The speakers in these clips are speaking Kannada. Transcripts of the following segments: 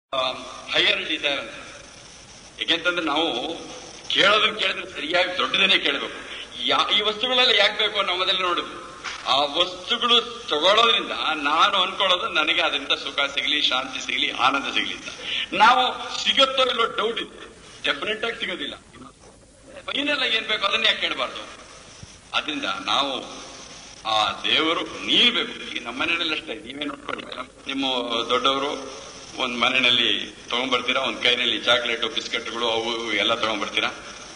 ಹೈಯರ್ ಡಿಸೈರ್ ಅಂತ ಯಾಕೆಂತಂದ್ರೆ ನಾವು ಕೇಳೋದನ್ನ ಕೇಳಿದ್ರೆ ಸರಿಯಾಗಿ ದೊಡ್ಡದನ್ನೇ ಕೇಳಬೇಕು ಯಾ ಈ ವಸ್ತುಗಳೆಲ್ಲ ಯಾಕೆ ಬೇಕು ಅನ್ನೋ ಮೊದಲೇ ನೋಡುದು ಆ ವಸ್ತುಗಳು ತಗೊಳ್ಳೋದ್ರಿಂದ ನಾನು ಅನ್ಕೊಳ್ಳೋದು ನನಗೆ ಅದರಿಂದ ಸುಖ ಸಿಗಲಿ ಶಾಂತಿ ಸಿಗಲಿ ಆನಂದ ಸಿಗಲಿ ಅಂತ ನಾವು ಸಿಗುತ್ತೋ ಇಲ್ಲೋ ಡೌಟ್ ಇದೆ ಡೆಫಿನೆಟ್ ಆಗಿ ಸಿಗೋದಿಲ್ಲ ಫೈನಲ್ ಏನ್ ಬೇಕು ಅದನ್ನ ಯಾಕೆ ಕೇಳಬಾರ್ದು ಅದರಿಂದ ನಾವು ಆ ದೇವರು ನೀರ್ ಬೇಕು ಈಗ ನಮ್ಮ ಮನೆಯಲ್ಲಿ ಅಷ್ಟೇ ನೀವೇ ನೋಡ್ಕೊಳ್ಳಿ ನಿಮ್ಮ ದೊಡ್ಡವರು ಒಂದ್ ಮನೆಯಲ್ಲಿ ತಗೊಂಡ್ಬರ್ತೀರಾ ಒಂದ್ ಕೈನಲ್ಲಿ ಚಾಕ್ಲೇಟು ಬಿಸ್ಕೆಟ್ಗಳು ಅವು ಇವು ಎಲ್ಲ ತಗೊಂಡ್ಬರ್ತೀರಾ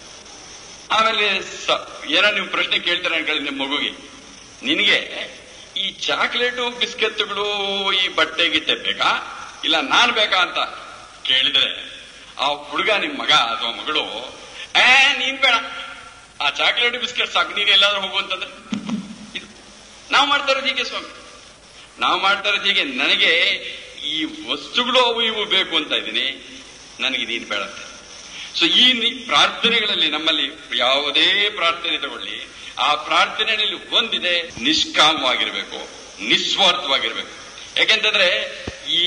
ಆಮೇಲೆ ಸ- ಏನೋ ನೀವು ಪ್ರಶ್ನೆ ಕೇಳ್ತೀರಾ ಅನ್ಕೊಳ್ಳಿ ನಿಮ್ಮ ಮಗುಗೆ ನಿನಗೆ ಈ ಚಾಕ್ಲೇಟು ಬಿಸ್ಕೆಟ್ಗಳು ಈ ಬಟ್ಟೆ ಗಿಟ್ಟೆ ಬೇಕಾ ಇಲ್ಲ ನಾನ್ ಬೇಕಾ ಅಂತ ಕೇಳಿದ್ರೆ ಆ ಹುಡುಗ ನಿಮ್ ಮಗ ಅಥವಾ ಮಗಳು ಏ ನೀನ್ ಬೇಡ ಆ ಚಾಕ್ಲೇಟ್ ಬಿಸ್ಕೆಟ್ ಸಾಕು ನೀನ್ ಎಲ್ಲಾದ್ರೂ ಹೋಗು ಅಂತಂದ್ರೆ ಇದು ನಾವು ಮಾಡ್ತಾ ಇರೋದು ಹೀಗೆ ಸ್ವಾಮಿ ನಾವು ಮಾಡ್ತಾ ಇರೋದು ಹೀಗೆ ನನಗೆ ಈ ವಸ್ತುಗಳು ಅವು ಇವು ಬೇಕು ಅಂತ ಇದ್ದೀನಿ ನನಗೆ ನೀನು ಬೇಡ ಅಂತ ಸೊ ಈ ನಿ- ಪ್ರಾರ್ಥನೆಗಳಲ್ಲಿ ನಮ್ಮಲ್ಲಿ ಯಾವುದೇ ಪ್ರಾರ್ಥನೆ ತಗೊಳ್ಳಿ ಆ ಪ್ರಾರ್ಥನೆಯಲ್ಲಿ ಒಂದಿದೆ ನಿಷ್ಕಾಮವಾಗಿರ್ಬೇಕು ನಿಸ್ವಾರ್ಥವಾಗಿರ್ಬೇಕು ಯಾಕೆಂತಂದ್ರೆ ಈ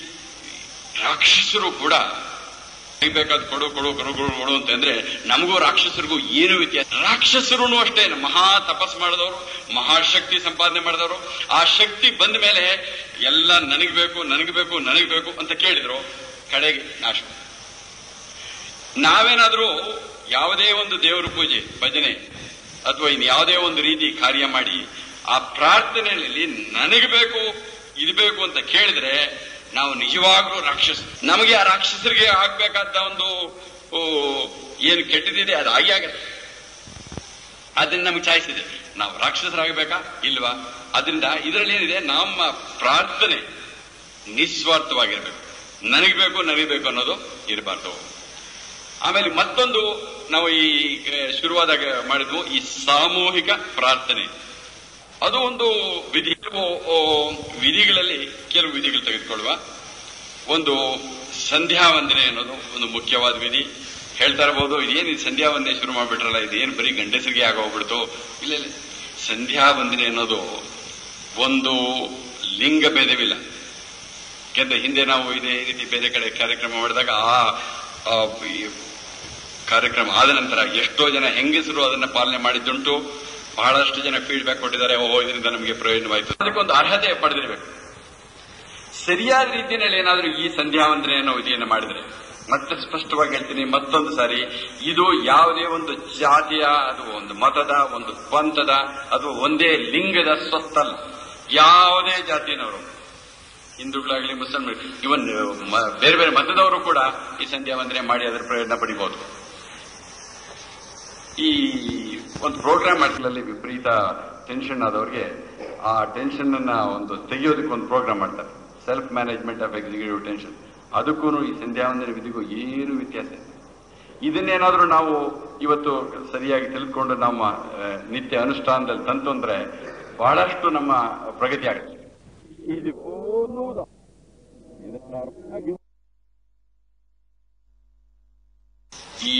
ರಾಕ್ಷಸರು ಕೂಡ ಬೇಕಾದ ಕೊಡು ಕೊಡು ಕೊಡು ಕೊಡು ಕೊಡು ಅಂತಂದ್ರೆ ನಮಗೂ ರಾಕ್ಷಸರಿಗೂ ಏನು ವ್ಯತ್ಯಾಸ ರಾಕ್ಷಸರು ಅಷ್ಟೇ ಮಹಾ ತಪಸ್ ಮಾಡಿದವರು ಮಹಾಶಕ್ತಿ ಸಂಪಾದನೆ ಮಾಡಿದವರು ಆ ಶಕ್ತಿ ಬಂದ ಮೇಲೆ ಎಲ್ಲ ನನಗ್ ಬೇಕು ನನಗ್ ಬೇಕು ನನಗ್ ಬೇಕು ಅಂತ ಕೇಳಿದ್ರು ಕಡೆಗೆ ನಾಶ ನಾವೇನಾದ್ರೂ ಯಾವುದೇ ಒಂದು ದೇವರ ಪೂಜೆ ಭಜನೆ ಅಥವಾ ಇನ್ ಯಾವುದೇ ಒಂದು ರೀತಿ ಕಾರ್ಯ ಮಾಡಿ ಆ ಪ್ರಾರ್ಥನೆಯಲ್ಲಿ ನನಗೆ ಬೇಕು ಇದು ಬೇಕು ಅಂತ ಕೇಳಿದ್ರೆ ನಾವು ನಿಜವಾಗ್ಲೂ ರಾಕ್ಷಸ ನಮಗೆ ಆ ರಾಕ್ಷಸರಿಗೆ ಆಗ್ಬೇಕಾದ ಒಂದು ಓ, ಏನು ಕೆಟ್ಟದಿದೆ ಅದು ಆಗಿ ಆಗತ್ತೆ ಅದನ್ನ ನಮಗೆ ಚಾಯ್ಸ್ ಇದೆ ನಾವು ರಾಕ್ಷಸರಾಗಬೇಕಾ ಇಲ್ವಾ ಅದರಿಂದ ಇದರಲ್ಲಿ ಏನಿದೆ ನಮ್ಮ ಪ್ರಾರ್ಥನೆ ನಿಸ್ವಾರ್ಥವಾಗಿರ್ಬೇಕು ನನಗೆ ಬೇಕು ನನಗೆ ಬೇಕು ಅನ್ನೋದು ಇರಬಾರ್ದು ಆಮೇಲೆ ಮತ್ತೊಂದು ನಾವು ಈ ಆ, ಶುರುವಾದಾಗ ಮಾಡಿದ್ವು ಈ ಸಾಮೂಹಿಕ ಪ್ರಾರ್ಥನೆ ಅದು ಒಂದು ವಿಧಿ ಕೆಲವು, ಆ, ವಿಧಿಗಳಲ್ಲಿ ಕೆಲವು ವಿಧಿಗಳು ತೆಗೆದುಕೊಳ್ಳುವ ಒಂದು ಸಂಧ್ಯಾ ವಂದನೆ ಅನ್ನೋದು ಒಂದು ಮುಖ್ಯವಾದ ವಿಧಿ ಹೇಳ್ತಾ ಇರಬಹುದು ಇದೇನು ಇದು ಸಂಧ್ಯಾ ವಂದನೆ ಶುರು ಮಾಡ್ಬಿಟ್ರಲ್ಲ ಇದೇನು ಬರೀ ಗಂಡಸರಿಗೆ ಆಗೋಗ್ಬಿಡ್ತು ಇಲ್ಲ ಇಲ್ಲ ಸಂಧ್ಯಾ ವಂದನೆ ಅನ್ನೋದು ಒಂದು ಲಿಂಗ ಭೇದವಿಲ್ಲ ಯಾಕೆಂದ್ರೆ ಹಿಂದೆ ನಾವು ಇದೇ ರೀತಿ ಬೇರೆ ಕಡೆ ಕಾರ್ಯಕ್ರಮ ಮಾಡಿದಾಗ ಆ ಆ, ಈ ಕಾರ್ಯಕ್ರಮ ಆದ ನಂತರ ಎಷ್ಟೋ ಜನ ಹೆಂಗಸರು ಅದನ್ನ ಪಾಲನೆ ಮಾಡಿದ್ದುಂಟು ಬಹಳಷ್ಟು ಜನ ಫೀಡ್ಬ್ಯಾಕ್ ಕೊಟ್ಟಿದ್ದಾರೆ ಓಹೋ ಇದರಿಂದ ನಮಗೆ ಪ್ರಯೋಜನವಾಯಿತು ಅದಕ್ಕೊಂದು ಅರ್ಹತೆ ಪಡೆದಿರಬೇಕು ಸರಿಯಾದ ರೀತಿಯಲ್ಲಿ ಏನಾದರೂ ಈ ಸಂಧ್ಯಾ ವಂದನೆ ಅನ್ನೋ ವಿಧಿಯನ್ನು ಮಾಡಿದ್ರೆ ಮತ್ತೆ ಸ್ಪಷ್ಟವಾಗಿ ಹೇಳ್ತೀನಿ ಮತ್ತೊಂದು ಸಾರಿ ಇದು ಯಾವುದೇ ಒಂದು ಜಾತಿಯ ಅದು ಒಂದು ಮತದ ಒಂದು ಪಂಥದ ಅಥವಾ ಒಂದೇ ಲಿಂಗದ ಸ್ವತ್ತಲ್ಲ ಯಾವುದೇ ಜಾತಿಯನವರು ಹಿಂದೂಗಳಾಗಲಿ ಮುಸಲ್ಮಾನ್ ಇವನ್ ಮ- ಬೇರೆ ಬೇರೆ ಮತದವರು ಕೂಡ ಈ ಸಂಧ್ಯಾ ವಂದನೆ ಮಾಡಿ ಅದರ ಪ್ರಯೋಜನ ಪಡಿಬಹುದು ಈ ಒಂದು ಪ್ರೋಗ್ರಾಮ್ ಮಾಡ್ಕೊಳ್ಳಲ್ಲಿ ವಿಪರೀತ ಟೆನ್ಷನ್ ಆದವ್ರಿಗೆ ಆ ಟೆನ್ಷನ್ ಅನ್ನ ಒಂದು ತೆಗೆಯೋದಕ್ಕೆ ಒಂದು ಪ್ರೋಗ್ರಾಮ್ ಮಾಡ್ತಾರೆ self management of executive tension ಅದಕ್ಕೂ ಈ ಸಂಧ್ಯಾ ವಂದನೆ ವಿಧಿಗೂ ಏನು ವ್ಯತ್ಯಾಸ ಇದೆ ಇದನ್ನೇನಾದ್ರೂ ನಾವು ಇವತ್ತು ಸರಿಯಾಗಿ ತಿಳಿದುಕೊಂಡು ನಮ್ಮ ಆ, ನಿತ್ಯ ಅನುಷ್ಠಾನದಲ್ಲಿ ತಂತು ಅಂದ್ರೆ ಬಹಳಷ್ಟು ನಮ್ಮ ಪ್ರಗತಿ ಆಗುತ್ತೆ ಇದು ಓದುವುದ ಈ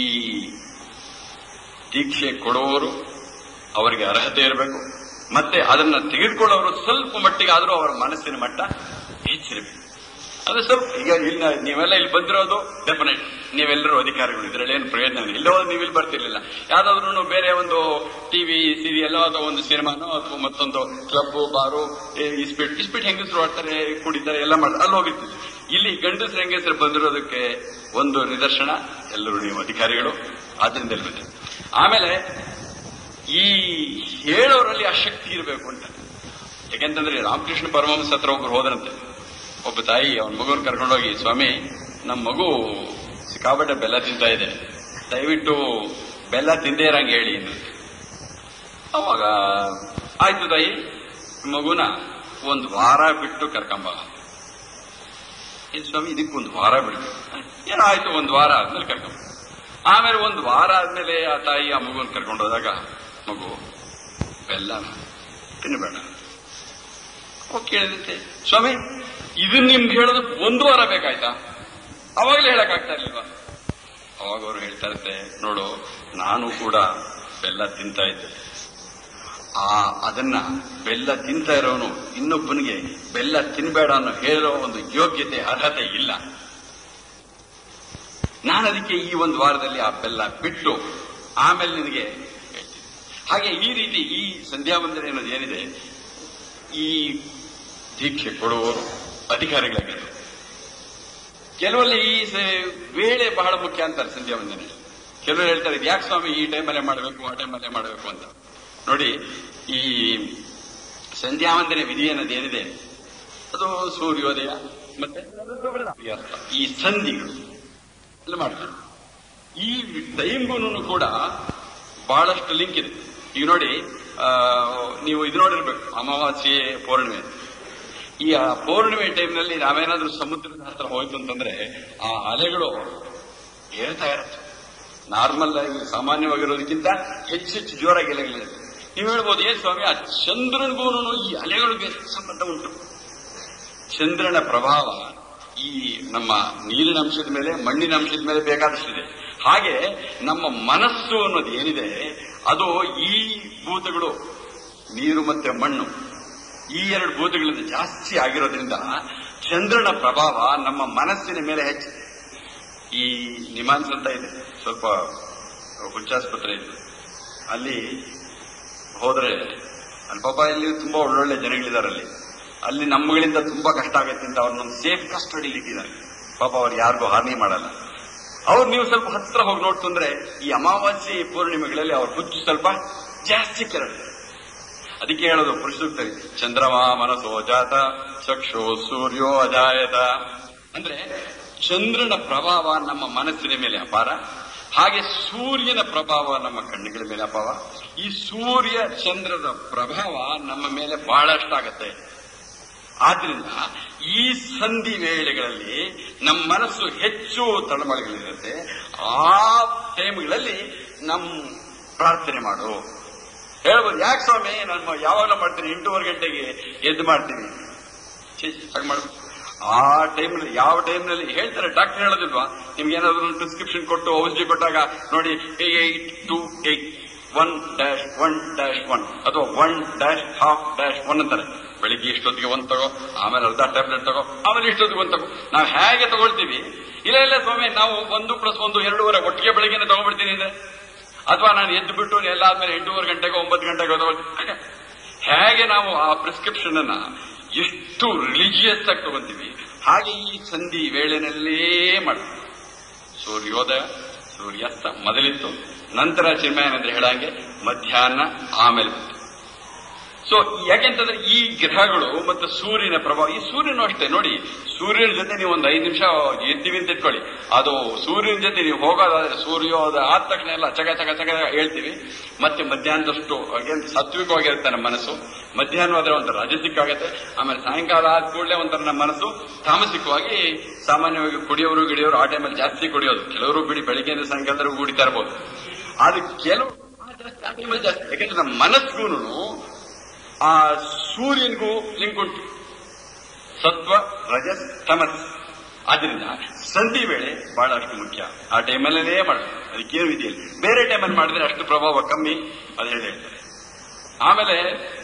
ದೀಕ್ಷೆ ಕೊಡುವವರು ಅವರಿಗೆ ಅರ್ಹತೆ ಇರಬೇಕು ಮತ್ತೆ ಅದನ್ನ ತೆಗೆದುಕೊಳ್ಳೋರು ಸ್ವಲ್ಪ ಮಟ್ಟಿಗೆ ಆದರೂ ಅವರ ಮನಸ್ಸಿನ ಮಟ್ಟ ಹೆಚ್ಚಿರಬೇಕು ಅದು ಸ್ವಲ್ಪ ಈಗ ಇಲ್ಲ ನೀವೆಲ್ಲ ಇಲ್ಲಿ ಬಂದಿರೋದು ಡೆಫಿನೆಟ್ ನೀವೆಲ್ಲರೂ ಅಧಿಕಾರಿಗಳು ಇದರಲ್ಲಿ ಏನು ಪ್ರಯೋಜನ ಇಲ್ಲ ಇಲ್ಲೋ ನೀವು ಇಲ್ಲಿ ಬರ್ತಿರ್ಲಿಲ್ಲ ಯಾವ್ದಾದ್ರು ಬೇರೆ ಒಂದು ಟಿವಿ ಸೀರಿಯಲ್ ಅಥವಾ ಒಂದು ಸಿನಿಮಾನೋ ಅಥವಾ ಮತ್ತೊಂದು ಕ್ಲಬ್ ಬಾರು ಇಸ್ಪೀಟ್ ಇಸ್ಪೀಟ್ ಹೆಂಗಸರು ಆಡ್ತಾರೆ ಕುಡಿತಾರೆ ಎಲ್ಲ ಮಾಡ್ತಾರೆ ಅಲ್ಲಿ ಹೋಗಿರ್ತೀವಿ ಇಲ್ಲಿ ಗಂಡಸರು ಹೆಂಗಸರು ಬಂದಿರೋದಕ್ಕೆ ಒಂದು ನಿದರ್ಶನ ಎಲ್ಲರೂ ನೀವು ಅಧಿಕಾರಿಗಳು ಆದ್ರಿಂದ ಇಲ್ಲಿ ಬಂದಿದೆ ಆಮೇಲೆ ಈ ಹೇಳೋರಲ್ಲಿ ಆ ಶಕ್ತಿ ಇರಬೇಕು ಅಂತ ಯಾಕೆಂತಂದ್ರೆ ರಾಮಕೃಷ್ಣ ಪರಮಹಂಸ ಹತ್ರ ಒಬ್ರು ಹೋದ್ರಂತೆ ಒಬ್ಬ ತಾಯಿ ಅವನ ಮಗುವನ್ನು ಕರ್ಕೊಂಡೋಗಿ ಸ್ವಾಮಿ ನಮ್ಮ ಮಗು ಸಿಕ್ಕಾಪಟ್ಟೆ ಬೆಲ್ಲ ತಿಂತಾ ಇದೆ ದಯವಿಟ್ಟು ಬೆಲ್ಲ ತಿಂದೇ ಇರಂಗೆ ಹೇಳಿ ಅಂದ್ರು. ಅವಾಗ ಆಯ್ತು ತಾಯಿ ಮಗುನ ಒಂದು ವಾರ ಬಿಟ್ಟು ಕರ್ಕೊಂಬ ಏ ಸ್ವಾಮಿ ಇದಕ್ಕೊಂದು ವಾರ ಬಿಡ್ಬೇಕು ಏನೋ ಆಯ್ತು ಒಂದು ವಾರ ಆದ್ಮೇಲೆ ಕರ್ಕೊಂಬ ಆಮೇಲೆ ಒಂದು ವಾರ ಆದ್ಮೇಲೆ ಆ ತಾಯಿ ಆ ಮಗುವನ್ನು ಕರ್ಕೊಂಡು ಹೋದಾಗ ಮಗು ಬೆಲ್ಲ ತಿನ್ನಬೇಡ ಅವಾಗ ಕೇಳಿದಂತೆ ಸ್ವಾಮಿ ಇದನ್ನ ನಿಮ್ಗೆ ಹೇಳೋದಕ್ಕೆ ಒಂದು ವಾರ ಬೇಕಾಯ್ತಾ ಅವಾಗಲೇ ಹೇಳಕ್ ಆಗ್ತಾ ಇರ್ಲಿಲ್ವಾ ಅವಾಗ ಅವರು ಹೇಳ್ತಾ ಇರುತ್ತೆ ನೋಡು ನಾನು ಕೂಡ ಬೆಲ್ಲ ತಿಂತಾ ಇದ್ದೆ ಆ ಅದನ್ನ ಬೆಲ್ಲ ತಿಂತಾ ಇರೋನು ಇನ್ನೊಬ್ಬನಿಗೆ ಬೆಲ್ಲ ತಿನ್ಬೇಡ ಅನ್ನೋ ಹೇಳೋ ಒಂದು ಯೋಗ್ಯತೆ ಅರ್ಹತೆ ಇಲ್ಲ ನಾನು ಅದಕ್ಕೆ ಈ ಒಂದು ವಾರದಲ್ಲಿ ಆ ಬೆಲ್ಲ ಬಿಟ್ಟು ಆಮೇಲೆ ನಿನಗೆ ಹೇಳ್ತೀನಿ ಹಾಗೆ ಈ ರೀತಿ ಈ ಸಂಧ್ಯಾ ವಂದನೆ ಅನ್ನೋದು ಏನಿದೆ ಈ ದೀಕ್ಷೆ ಕೊಡುವವರು ಅಧಿಕಾರಿಗಳಾಗಿದ್ದಾರೆ ಕೆಲವಲ್ಲಿ ಈ ಸ- ವೇಳೆ ಬಹಳ ಮುಖ್ಯ ಅಂತಾರೆ ಸಂಧ್ಯಾ ವಂದನೆ ಕೆಲವರು ಹೇಳ್ತಾರೆ ಯಾಕೆ ಸ್ವಾಮಿ ಈ ಟೈಮಲ್ಲೇ ಮಾಡಬೇಕು ಆ ಟೈಮಲ್ಲೇ ಮಾಡಬೇಕು ಅಂತ ನೋಡಿ ಈ ಸಂಧ್ಯಾ ವಂದನೆ ವಿಧಿ ಅನ್ನೋದು ಏನಿದೆ ಅದು ಸೂರ್ಯೋದಯ ಮತ್ತೆ ಸೂರ್ಯಾಸ್ತ. ಈ ಸಂಧಿಗಳು ಎಲ್ಲ ಮಾಡ್ತಾರೆ ಈ ಟೈಮ್ಗೂ ಕೂಡ ಬಹಳಷ್ಟು ಲಿಂಕ್ ಇದೆ ಈಗ ನೋಡಿ ಆ, ನೀವು ಇದು ನೋಡಿರ್ಬೇಕು ಅಮಾವಾಸ್ಯೆ ಪೌರ್ಣಿಮೆ ಈ ಆ ಪೌರ್ಣಿಮೆ ಟೈಮ್ನಲ್ಲಿ ನಾವೇನಾದ್ರೂ ಸಮುದ್ರದ ಹತ್ರ ಹೋಯ್ತು ಅಂತಂದ್ರೆ ಆ ಅಲೆಗಳು ಏಳ್ತಾ ಇರುತ್ತೆ ನಾರ್ಮಲ್ ಆಗಿ ಸಾಮಾನ್ಯವಾಗಿರೋದಕ್ಕಿಂತ ಹೆಚ್ಚು ಹೆಚ್ಚು ಜೋರಾಗಿ ಅಲೆಗಳಿರುತ್ತೆ ನೀವು ಹೇಳ್ಬೋದು ಏನ್ ಸ್ವಾಮಿ ಆ ಚಂದ್ರನಿಗೂ ಈ ಅಲೆಗಳಿಗೆ ಸಂಬಂಧ ಉಂಟು ಚಂದ್ರನ ಪ್ರಭಾವ ಈ ನಮ್ಮ ನೀರಿನ ಅಂಶದ ಮೇಲೆ ಮಣ್ಣಿನ ಅಂಶದ ಮೇಲೆ ಬೇಕಾದಷ್ಟಿದೆ ಹಾಗೆ ನಮ್ಮ ಮನಸ್ಸು ಅನ್ನೋದು ಏನಿದೆ ಅದು ಈ ಭೂತಗಳು ನೀರು ಮತ್ತೆ ಮಣ್ಣು ಈ ಎರಡು ಭೂತಗಳಿಂದ ಜಾಸ್ತಿ ಆಗಿರೋದ್ರಿಂದ ಚಂದ್ರನ ಪ್ರಭಾವ ನಮ್ಮ ಮನಸ್ಸಿನ ಮೇಲೆ ಹೆಚ್ಚು ಈ ನಿಮಾನ್ಸ್ ಅಂತ ಇದೆ ಸ್ವಲ್ಪ ಹುಚ್ಚಾಸ್ಪತ್ರೆ ಇದೆ ಅಲ್ಲಿ ಹೋದ್ರೆ ಅಲ್ಲಿ ಪಾಪ ಇಲ್ಲಿ ತುಂಬಾ ಒಳ್ಳೊಳ್ಳೆ ಜನಗಳಿದ್ದಾರೆ ಅಲ್ಲಿ ಅಲ್ಲಿ ನಮ್ಮಗಳಿಂದ ತುಂಬಾ ಕಷ್ಟ ಆಗತ್ತೆ ಅಂತ ಅವ್ರನ್ನೊಂದು ಸೇಫ್ ಕಸ್ಟಡಿಲಿ ಇಟ್ಟಿದ್ದಾರೆ ಪಾಪ ಅವ್ರು ಯಾರಿಗೂ ಹಾನಿ ಮಾಡಲ್ಲ ಅವ್ರು ನೀವು ಸ್ವಲ್ಪ ಹತ್ರ ಹೋಗಿ ನೋಡ್ತಂದ್ರೆ ಈ ಅಮಾವಾಸ್ಯೆ ಪೂರ್ಣಿಮೆಗಳಲ್ಲಿ ಅವ್ರ ಹುಚ್ಚು ಸ್ವಲ್ಪ ಜಾಸ್ತಿ ಕೆರಡುತ್ತೆ ಅದಕ್ಕೆ ಹೇಳೋದು ಪುರುಷೋಕ್ತರಿ ಚಂದ್ರಮಾ ಮನಸ್ಸೋ ಜಾತ ಚಕ್ಷು ಸೂರ್ಯೋ ಅಜಾಯತ ಅಂದ್ರೆ ಚಂದ್ರನ ಪ್ರಭಾವ ನಮ್ಮ ಮನಸ್ಸಿನ ಮೇಲೆ ಅಪಾರ ಹಾಗೆ ಸೂರ್ಯನ ಪ್ರಭಾವ ನಮ್ಮ ಕಣ್ಣುಗಳ ಮೇಲೆ ಅಪಾರ ಈ ಸೂರ್ಯ ಚಂದ್ರನ ಪ್ರಭಾವ ನಮ್ಮ ಮೇಲೆ ಬಹಳಷ್ಟಾಗತ್ತೆ ಆದ್ರಿಂದ ಈ ಸಂಧಿ ವೇಳೆಗಳಲ್ಲಿ ನಮ್ಮ ಮನಸ್ಸು ಹೆಚ್ಚು ತಳಮಳಗಳಿರುತ್ತೆ ಆ ಟೈಮ್ಗಳಲ್ಲಿ ನಮ್ ಪ್ರಾರ್ಥನೆ ಮಾಡು ಹೇಳ್ಬೋದು ಯಾಕೆ ಸ್ವಾಮಿ ನಾನು ಯಾವಾಗ ಮಾಡ್ತೀನಿ ಎಂಟೂವರೆ ಗಂಟೆಗೆ ಎದ್ದು ಮಾಡ್ತೀನಿ ಛೀ, ಹಾಗೆ ಮಾಡ್ಬೇಕು ಆ ಟೈಮ್ನಲ್ಲಿ ಯಾವ ಟೈಮ್ನಲ್ಲಿ ಹೇಳ್ತಾರೆ ಡಾಕ್ಟರ್ ಹೇಳೋದಿಲ್ವಾ ನಿಮ್ಗೆ ಏನಾದ್ರು ಒಂದು ಪ್ರಿಸ್ಕ್ರಿಪ್ಷನ್ ಕೊಟ್ಟು ಔಷಧಿ ಕೊಟ್ಟಾಗ ನೋಡಿ eight to eight one dash one dash one ಅಥವಾ one dash half dash one ಅಂತಾರೆ ಬೆಳಿಗ್ಗೆ ಇಷ್ಟೊತ್ತಿಗೆ ಒಂದ್ ತಗೋ ಆಮೇಲೆ ಅರ್ಧ ಟ್ಯಾಬ್ಲೆಟ್ ತಗೋ ಆಮೇಲೆ ಇಷ್ಟೊತ್ತಿಗೆ ಒಂದ್ ತಗೋ ನಾವು ಹೇಗೆ ತಗೊಳ್ತೀವಿ ಇಲ್ಲ ಇಲ್ಲ ಸ್ವಾಮಿ ನಾವು ಒಂದು ಪ್ಲಸ್ ಒಂದು ಎರಡೂವರೆ ಒಟ್ಟಿಗೆ ಬೆಳಿಗ್ಗೆನೆ ತಗೊಂಡ್ಬಿಡ್ತೀನಿ ಅಂದ್ರೆ ಅಥವಾ ನಾನು ಎದ್ದು ಬಿಟ್ಟು ಎಲ್ಲ ಆದ್ಮೇಲೆ ಎಂಟೂವರೆ ಗಂಟೆಗೆ ಒಂಬತ್ತು ಗಂಟೆಗೆ ತಗೊಳ್ತೀನಿ ಹೇಗೆ ನಾವು ಆ ಪ್ರಿಸ್ಕ್ರಿಪ್ಷನ್ ಅನ್ನ ಎಷ್ಟು ರಿಲಿಜಿಯಸ್ ಆಗಿ ತಗೊಂತೀವಿ ಹಾಗೆ ಈ ಸಂಧಿ ವೇಳೆನಲ್ಲೇ ಮಾಡ್ತೀವಿ ಸೂರ್ಯೋದಯ ಸೂರ್ಯಾಸ್ತ ಮೊದಲಿತ್ತು ನಂತರ ಚಿನ್ಮಯನಂದ್ರೆ ಹೇಳಂಗೆ ಮಧ್ಯಾಹ್ನ ಆಮೇಲೆ ಬಂತು ಸೊ ಯಾಕೆಂತಂದ್ರೆ ಈ ಗ್ರಹಗಳು ಮತ್ತು ಸೂರ್ಯನ ಪ್ರಭಾವ ಈ ಸೂರ್ಯನು ಅಷ್ಟೇ ನೋಡಿ ಸೂರ್ಯನ ಜೊತೆ ನೀವು ಒಂದು ಐದು ನಿಮಿಷ ಎದ್ದೀವಿ ಅಂತ ಇಟ್ಕೊಳ್ಳಿ ಅದು ಸೂರ್ಯನ ಜೊತೆ ನೀವು ಹೋಗೋದಾದ್ರೆ ಸೂರ್ಯೋದಯ ಆದ ತಕ್ಷಣ ಎಲ್ಲ ಚಗ ಚಗ ಚಗ ಹೇಳ್ತೀವಿ ಮತ್ತೆ ಮಧ್ಯಾಹ್ನದಷ್ಟು again ಸಾತ್ವಿಕವಾಗಿರುತ್ತೆ ನಮ್ಮ ಮನಸ್ಸು ಮಧ್ಯಾಹ್ನ ಆದ್ರೆ ಒಂಥರ ರಾಜಸಿಕ ಆಗುತ್ತೆ ಆಮೇಲೆ ಸಾಯಂಕಾಲ ಆದ ಕೂಡಲೇ ಒಂಥರ ನಮ್ಮ ಮನಸ್ಸು ತಾಮಸಿಕವಾಗಿ ಸಾಮಾನ್ಯವಾಗಿ ಕುಡಿಯೋರು ಗಿಡಿಯೋರು ಆ ಟೈಮಲ್ಲಿ ಜಾಸ್ತಿ ಕುಡಿಯೋದು ಕೆಲವರು ಬಿಡಿ ಬೆಳಿಗ್ಗೆಯಿಂದ ಸಾಯಂಕಾಲದವರೆಗೂ ಕುಡಿತಾ ಇರ್ಬೋದು ಆದ್ರೆ ಕೆಲವು ಆ ಜಾಸ್ತಿ ಆ ಟೈಮಲ್ಲಿ ಜಾಸ್ತಿ ಯಾಕಂದ್ರೆ ನಮ್ಮ ಮನಸ್ಸಿಗೂ ಆ ಸೂರ್ಯನಿಗೂ ಲಿಂಕ್ ಉಂಟು ಸತ್ವ ರಜಸ್ ತಮಸ್ ಆದ್ರಿಂದ ಸಂಧಿ ವೇಳೆ ಬಹಳಷ್ಟು ಮುಖ್ಯ ಆ ಟೈಮಲ್ಲೇ ಮಾಡಬೇಕು ಅದಕ್ಕೇನು ವಿಧಿಯಲ್ಲಿ ಬೇರೆ ಟೈಮಲ್ಲಿ ಮಾಡಿದ್ರೆ ಅಷ್ಟು ಪ್ರಭಾವ ಕಮ್ಮಿ ಅದು ಹೇಳಿ ಹೇಳ್ತಾರೆ ಆಮೇಲೆ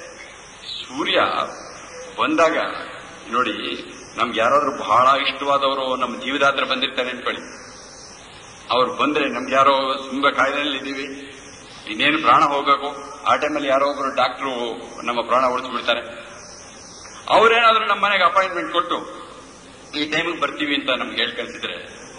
ಸೂರ್ಯ ಬಂದಾಗ ನೋಡಿ ನಮ್ಗೆ ಯಾರಾದ್ರೂ ಬಹಳ ಇಷ್ಟವಾದವರು ನಮ್ಮ ಜೀವದಾತ್ರ ಬಂದಿರ್ತಾರೆ ಅನ್ಕೊಳ್ಳಿ ಅವ್ರು ಬಂದ್ರೆ ನಮ್ಗೆ ಯಾರೋ ತುಂಬಾ ಕಾಯಿಲೆಯಲ್ಲಿ ಇದ್ದೀವಿ ಇನ್ನೇನು ಪ್ರಾಣ ಹೋಗಬೇಕು ಆ ಟೈಮಲ್ಲಿ ಯಾರೋ ಒಬ್ರು ಡಾಕ್ಟ್ರು ನಮ್ಮ ಪ್ರಾಣ ಉಳಿಸ್ಬಿಡ್ತಾರೆ ಅವ್ರೇನಾದ್ರೂ ನಮ್ಮ ಮನೆಗೆ ಅಪಾಯಿಂಟ್ಮೆಂಟ್ ಕೊಟ್ಟು ಈ ಟೈಮಿಗೆ ಬರ್ತೀವಿ ಅಂತ ನಮ್ಗೆ ಹೇಳಿ ಕಳ್ಸಿದ್ರೆ